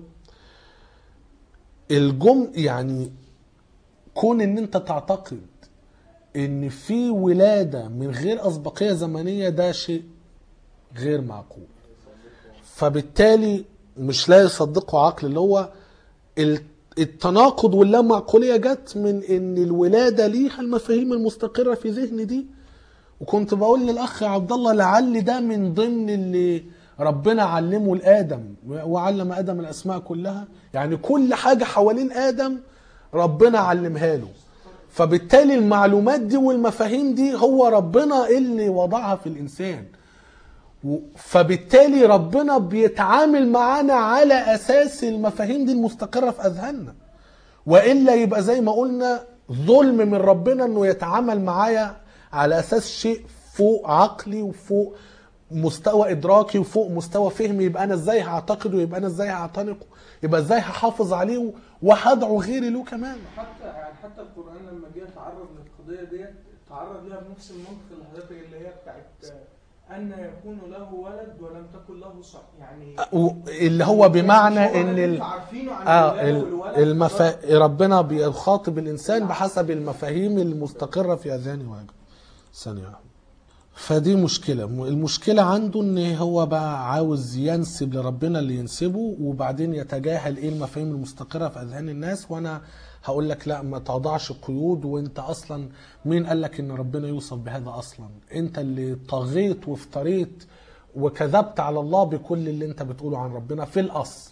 Speaker 1: الجم يعني كون ان انت تعتقد ان في ولادة من غير اسبقية زمنية ده شيء غير معقول فبالتالي مش لا يصدقه عقل اللي هو ال- التناقض واللامعقولية جت من ان الولادة ليها المفاهيم المستقرة في ذهني دي وكنت بقول للاخ عبد الله لعل ده من ضمن اللي ربنا علمه لادم وعلم ادم الاسماء كلها يعني كل حاجه حوالين ادم ربنا علمها له فبالتالي المعلومات دي والمفاهيم دي هو ربنا اللي وضعها في الانسان و- فبالتالي ربنا بيتعامل معانا على اساس المفاهيم دي المستقره في اذهاننا والا يبقى زي ما قلنا ظلم من ربنا انه يتعامل معايا على اساس شيء فوق عقلي وفوق مستوى ادراكي وفوق مستوى فهمي يبقى انا ازاي هعتقده يبقى انا ازاي هعتنقه يبقى ازاي هحافظ عليه وهدعو غيري له كمان
Speaker 2: حتى يعني حتى القران لما جه يتعرض للقضيه ديت تعرض لها بنفس المنطق اللي حضرتك اللي هي بتاعت ان يكون له ولد ولم تكن له صح يعني
Speaker 1: و- اللي هو بمعنى
Speaker 2: مش هو
Speaker 1: ان
Speaker 2: ده
Speaker 1: ال...
Speaker 2: اللي عارفينه عن
Speaker 1: اه
Speaker 2: الولادة
Speaker 1: ال-
Speaker 2: والولد
Speaker 1: المفا... ربنا بيخاطب الانسان بحسب المفاهيم المستقره في اذهانه وهكذا ثانيه واحدة. فدي مشكله م- المشكله عنده ان هو بقى عاوز ينسب لربنا اللي ينسبه وبعدين يتجاهل ايه المفاهيم المستقره في اذهان الناس وانا هقول لك لا ما تضعش قيود وانت اصلا مين قال لك ان ربنا يوصف بهذا اصلا انت اللي طغيت وافتريت وكذبت على الله بكل اللي انت بتقوله عن ربنا في الاصل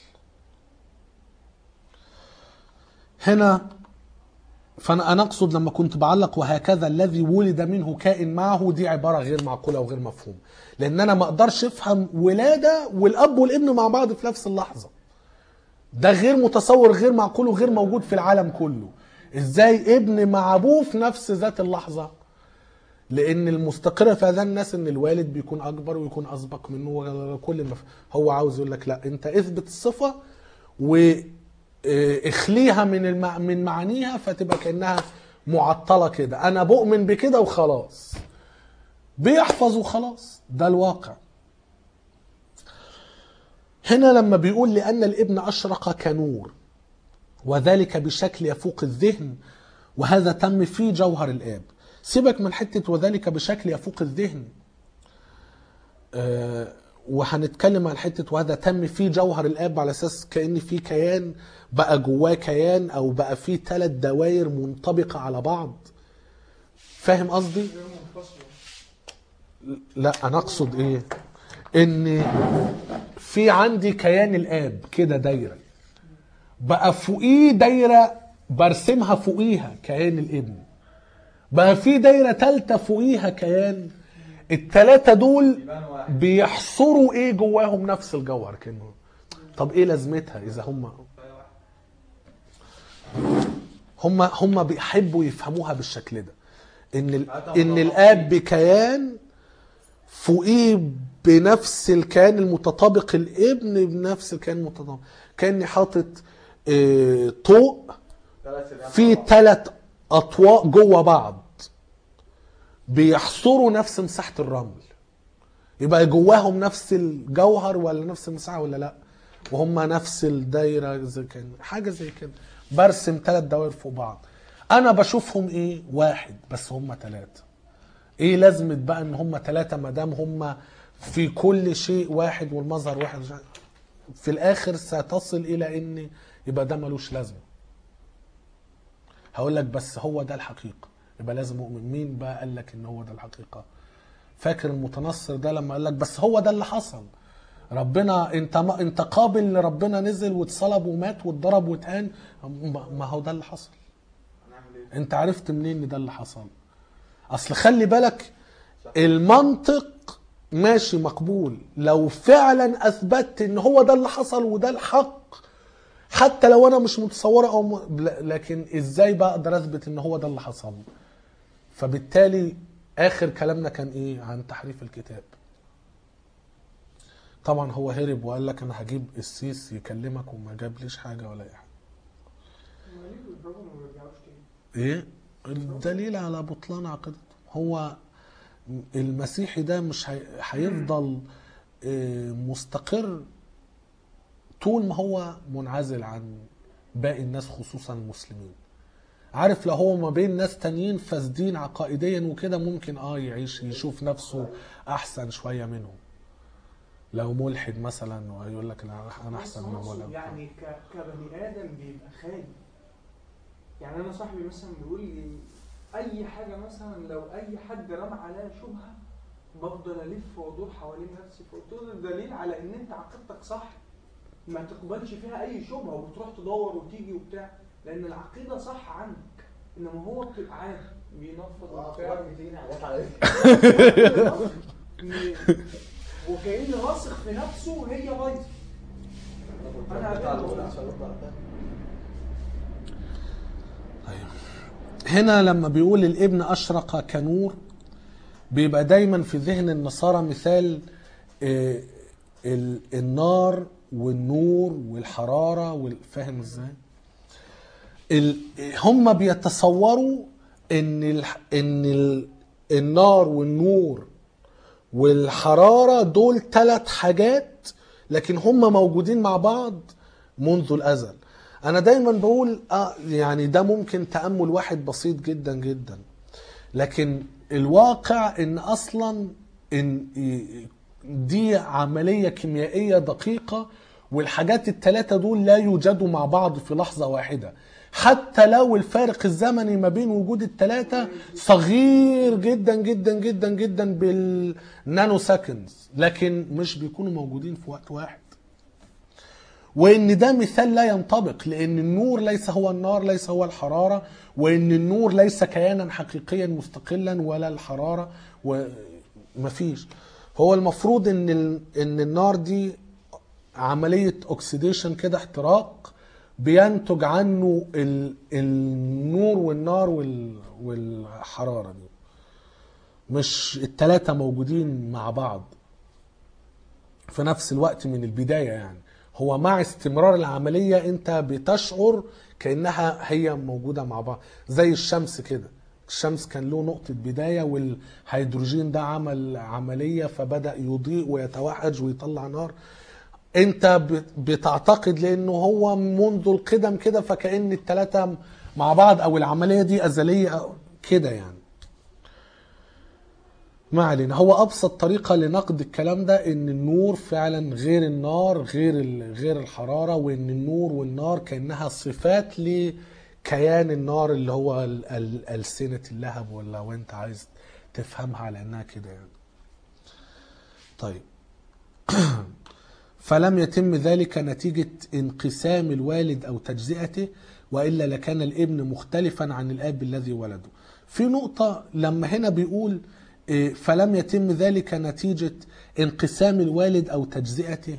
Speaker 1: هنا فانا انا اقصد لما كنت بعلق وهكذا الذي ولد منه كائن معه دي عباره غير معقوله وغير مفهومه لان انا ما اقدرش افهم ولاده والاب والابن مع بعض في نفس اللحظه ده غير متصور غير معقول وغير موجود في العالم كله ازاي ابن مع ابوه في نفس ذات اللحظه لان المستقر في اذهان الناس ان الوالد بيكون اكبر ويكون اسبق منه وكل ما هو عاوز يقول لك لا انت اثبت الصفه واخليها من الم... من معانيها فتبقى كانها معطله كده انا بؤمن بكده وخلاص بيحفظ وخلاص ده الواقع هنا لما بيقول لأن الابن أشرق كنور وذلك بشكل يفوق الذهن وهذا تم في جوهر الآب سيبك من حتة وذلك بشكل يفوق الذهن آه وهنتكلم عن حتة وهذا تم في جوهر الآب على أساس كأن في كيان بقى جواه كيان أو بقى في ثلاث دوائر منطبقة على بعض فاهم قصدي؟
Speaker 2: غير منفصله
Speaker 1: لا انا اقصد ايه ان في عندي كيان الاب كده دايره بقى فوقيه دايره برسمها فوقيها كيان الابن بقى في دايره ثالثه فوقيها كيان الثلاثه دول
Speaker 3: يبان واحد
Speaker 1: بيحصروا ايه جواهم نفس الجوهر كانه طب ايه لازمتها اذا هم هم هم بيحبوا يفهموها بالشكل ده ان ال... ان الاب بكيان فوقيه بنفس الكيان المتطابق الابن بنفس الكيان المتطابق كاني حاطط آه، طوق
Speaker 3: ثلاث سنين
Speaker 1: في ثلاث اطواق جوه بعض بيحصروا نفس مساحه الرمل يبقى جواهم نفس الجوهر ولا نفس المساحه ولا لا وهم نفس الدايره زي كان حاجه زي كده برسم ثلاث دوائر فوق بعض انا بشوفهم ايه واحد بس هم ثلاثه ايه لازمه بقى ان هم ثلاثه ما دام هم في كل شيء واحد والمظهر واحد في الاخر ستصل الى ان يبقى ده ملوش لازمه هقول لك بس هو ده الحقيقه يبقى لازم اؤمن مين بقى قال لك ان هو ده الحقيقه فاكر المتنصر ده لما قال لك بس هو ده اللي حصل ربنا انت ما انت قابل ان ربنا نزل واتصلب ومات واتضرب واتهان ما ما هو ده اللي حصل
Speaker 3: هنعمل ايه؟
Speaker 1: انت عرفت منين ان ده اللي حصل اصل خلي بالك المنطق ماشي مقبول لو فعلا اثبتت ان هو ده اللي حصل وده الحق حتى لو انا مش متصوره او م... لا- لكن ازاي بقى اقدر اثبت ان هو ده اللي حصل فبالتالي اخر كلامنا كان ايه عن تحريف الكتاب طبعا هو هرب وقال لك انا هجيب السيس يكلمك وما جابليش حاجه ولا اي حاجه
Speaker 2: ما ليه بيضربوا وما بيرجعوش تاني
Speaker 1: ايه الدليل على بطلان عقيدته هو المسيحي ده مش هي- هيفضل آه، مستقر طول ما هو منعزل عن باقي الناس خصوصا المسلمين عارف لو هو ما بين ناس تانيين فاسدين عقائديا وكده ممكن اه يعيش يشوف نفسه احسن شويه منهم لو ملحد مثلا ويقول لك انا أنا احسن
Speaker 2: بس
Speaker 1: من
Speaker 2: أقصد
Speaker 1: ولا
Speaker 2: يعني ك... كبني ادم بيبقى خالي يعني انا صاحبي مثلا بيقول لي اي حاجه مثلا لو اي حد رمى عليا شبهه بفضل الف وادور حوالين نفسي فقلت له ده دليل على ان انت عقيدتك صح ما تقبلش فيها اي شبهه وبتروح تدور وتيجي وبتاع لان العقيده صح عنك انما هو بتبقى عادي بينفض وبتاع
Speaker 3: حاجات عليك
Speaker 2: وكأن راسخ في نفسه وهي بايظه أنا عارف.
Speaker 1: طيب. هنا لما بيقول الابن أشرق كنور بيبقى دايما في ذهن النصارى مثال آه، ال- النار والنور والحرارة وال- فاهم ازاي؟ ال- هم بيتصوروا ان ال ان ال النار والنور والحرارة دول ثلاث حاجات لكن هم موجودين مع بعض منذ الأزل أنا دايما بقول آه يعني ده ممكن تأمل واحد بسيط جدا جدا لكن الواقع ان اصلا ان دي عمليه كيميائيه دقيقه والحاجات الثلاثه دول لا يوجدوا مع بعض في لحظه واحده حتى لو الفارق الزمني ما بين وجود الثلاثه صغير جدا جدا جدا جدا بالنانو سكندز لكن مش بيكونوا موجودين في وقت واحد وان ده مثال لا ينطبق لان النور ليس هو النار ليس هو الحراره وان النور ليس كيانا حقيقيا مستقلا ولا الحراره ومفيش هو المفروض ان ال- ان النار دي عمليه اوكسيديشن كده احتراق بينتج عنه ال- النور والنار وال- والحراره دي مش التلاتة موجودين مع بعض في نفس الوقت من البداية يعني هو مع استمرار العملية انت بتشعر كأنها هي موجودة مع بعض زي الشمس كده الشمس كان له نقطة بداية والهيدروجين ده عمل عملية فبدأ يضيء ويتوهج ويطلع نار انت بت- بتعتقد لانه هو منذ القدم كده فكأن التلاتة مع بعض او العملية دي ازلية أو كده يعني ما علينا هو ابسط طريقه لنقد الكلام ده ان النور فعلا غير النار غير ال- غير الحراره وان النور والنار كانها صفات لكيان النار اللي هو ال- ال- السنه اللهب ولا لو انت عايز تفهمها على انها كده يعني طيب فلم يتم ذلك نتيجة انقسام الوالد أو تجزئته وإلا لكان الابن مختلفا عن الآب الذي ولده في نقطة لما هنا بيقول إيه، فلم يتم ذلك نتيجة انقسام الوالد أو تجزئته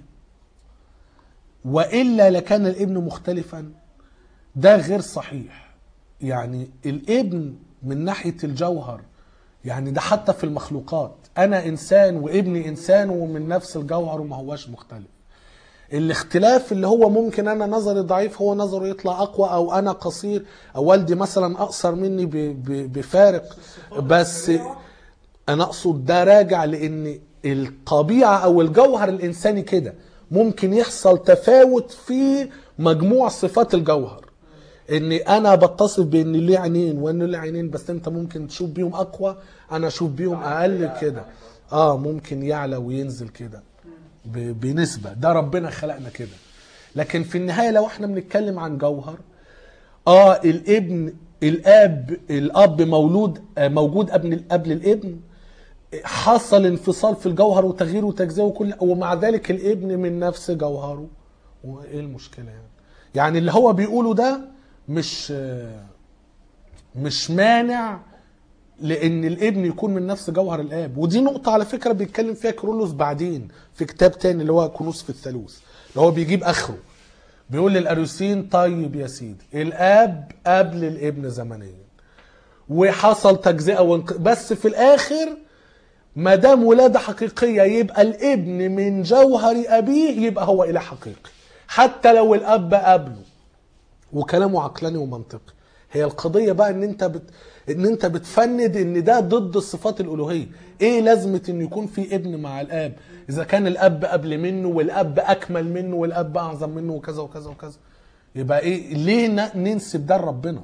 Speaker 1: وإلا لكان الابن مختلفا ده غير صحيح يعني الابن من ناحية الجوهر يعني ده حتى في المخلوقات أنا إنسان وابني إنسان ومن نفس الجوهر وما هواش مختلف الاختلاف اللي هو ممكن انا نظري ضعيف هو نظره يطلع اقوى او انا قصير او والدي مثلا اقصر مني ب- ب- بفارق بس انا اقصد ده راجع لان الطبيعه او الجوهر الانساني كده ممكن يحصل تفاوت في مجموع صفات الجوهر ان انا بتصف بان ليه عينين وان ليه عينين بس انت ممكن تشوف بيهم اقوى انا اشوف بيهم اقل كده اه ممكن يعلى وينزل كده ب- بنسبة ده ربنا خلقنا كده لكن في النهاية لو احنا بنتكلم عن جوهر اه الابن الاب الاب مولود آه، موجود قبل قبل الابن حصل انفصال في الجوهر وتغيير وتجزئه وكل ومع ذلك الابن من نفس جوهره وايه المشكله يعني يعني اللي هو بيقوله ده مش آه، مش مانع لان الابن يكون من نفس جوهر الاب ودي نقطه على فكره بيتكلم فيها كرولوس بعدين في كتاب تاني اللي هو كنوز في الثالوث اللي هو بيجيب اخره بيقول للأريوسين طيب يا سيدي الاب قبل الابن زمنيا وحصل تجزئه وانق... بس في الاخر ما دام ولاده حقيقيه يبقى الابن من جوهر ابيه يبقى هو اله حقيقي حتى لو الاب قبله وكلامه عقلاني ومنطقي هي القضيه بقى ان انت بت... ان انت بتفند ان ده ضد الصفات الالوهيه ايه لازمه ان يكون في ابن مع الاب اذا كان الاب قبل منه والاب اكمل منه والاب اعظم منه وكذا وكذا وكذا يبقى ايه ليه ن- ننسب ده لربنا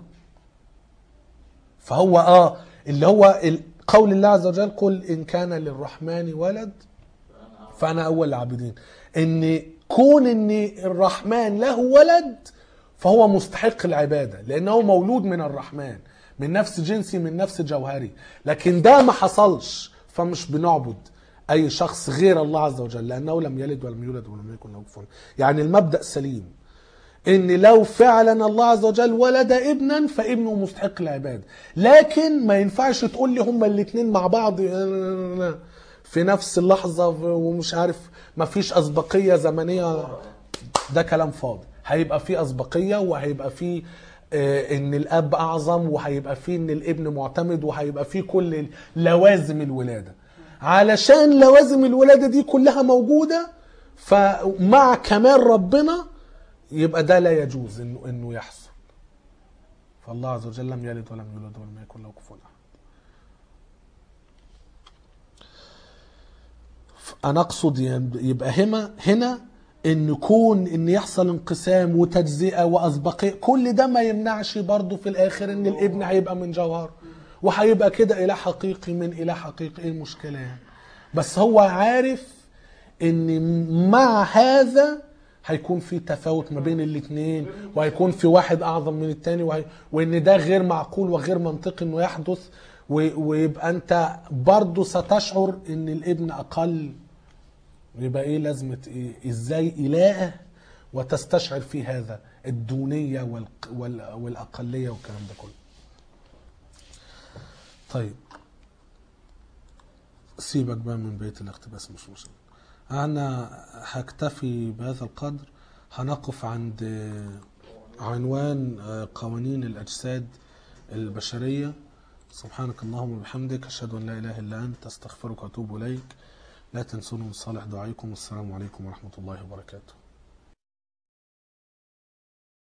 Speaker 1: فهو اه اللي هو ال- قول الله عز وجل قل ان كان للرحمن ولد فانا اول العابدين ان كون ان الرحمن له ولد فهو مستحق العباده لانه مولود من الرحمن من نفس جنسي من نفس جوهري لكن ده ما حصلش فمش بنعبد اي شخص غير الله عز وجل لانه لم يلد ولم يولد ولم يكن له كفوا يعني المبدا سليم ان لو فعلا الله عز وجل ولد ابنا فابنه مستحق العباده لكن ما ينفعش تقول لي هما الاثنين مع بعض في نفس اللحظه ومش عارف ما فيش اسبقيه زمنيه ده كلام فاضي هيبقى في اسبقيه وهيبقى في آه، ان الاب اعظم وهيبقى في ان الابن معتمد وهيبقى في كل لوازم الولاده علشان لوازم الولاده دي كلها موجوده فمع كمال ربنا يبقى ده لا يجوز انه انه يحصل فالله عز وجل لم يلد ولم يولد ولم يكن له كفوا احد انا اقصد يبقى هنا هنا ان يكون ان يحصل انقسام وتجزئه واسبقيه كل ده ما يمنعش برضه في الاخر ان الابن هيبقى من جوهر وهيبقى كده اله حقيقي من اله حقيقي ايه المشكله يعني بس هو عارف ان مع هذا هيكون في تفاوت ما بين الاثنين وهيكون في واحد اعظم من الثاني وهي... وان ده غير معقول وغير منطقي انه يحدث و... ويبقى انت برضه ستشعر ان الابن اقل يبقى ايه لازمه ايه ازاي اله وتستشعر في هذا الدونيه وال... وال... والاقليه والكلام ده كله طيب سيبك بقى من بيت الاقتباس مش مشكله انا هكتفي بهذا القدر هنقف عند عنوان قوانين الاجساد البشريه سبحانك اللهم وبحمدك اشهد ان لا اله الا انت استغفرك واتوب اليك لا تنسوني من صالح دعائكم والسلام عليكم ورحمه الله وبركاته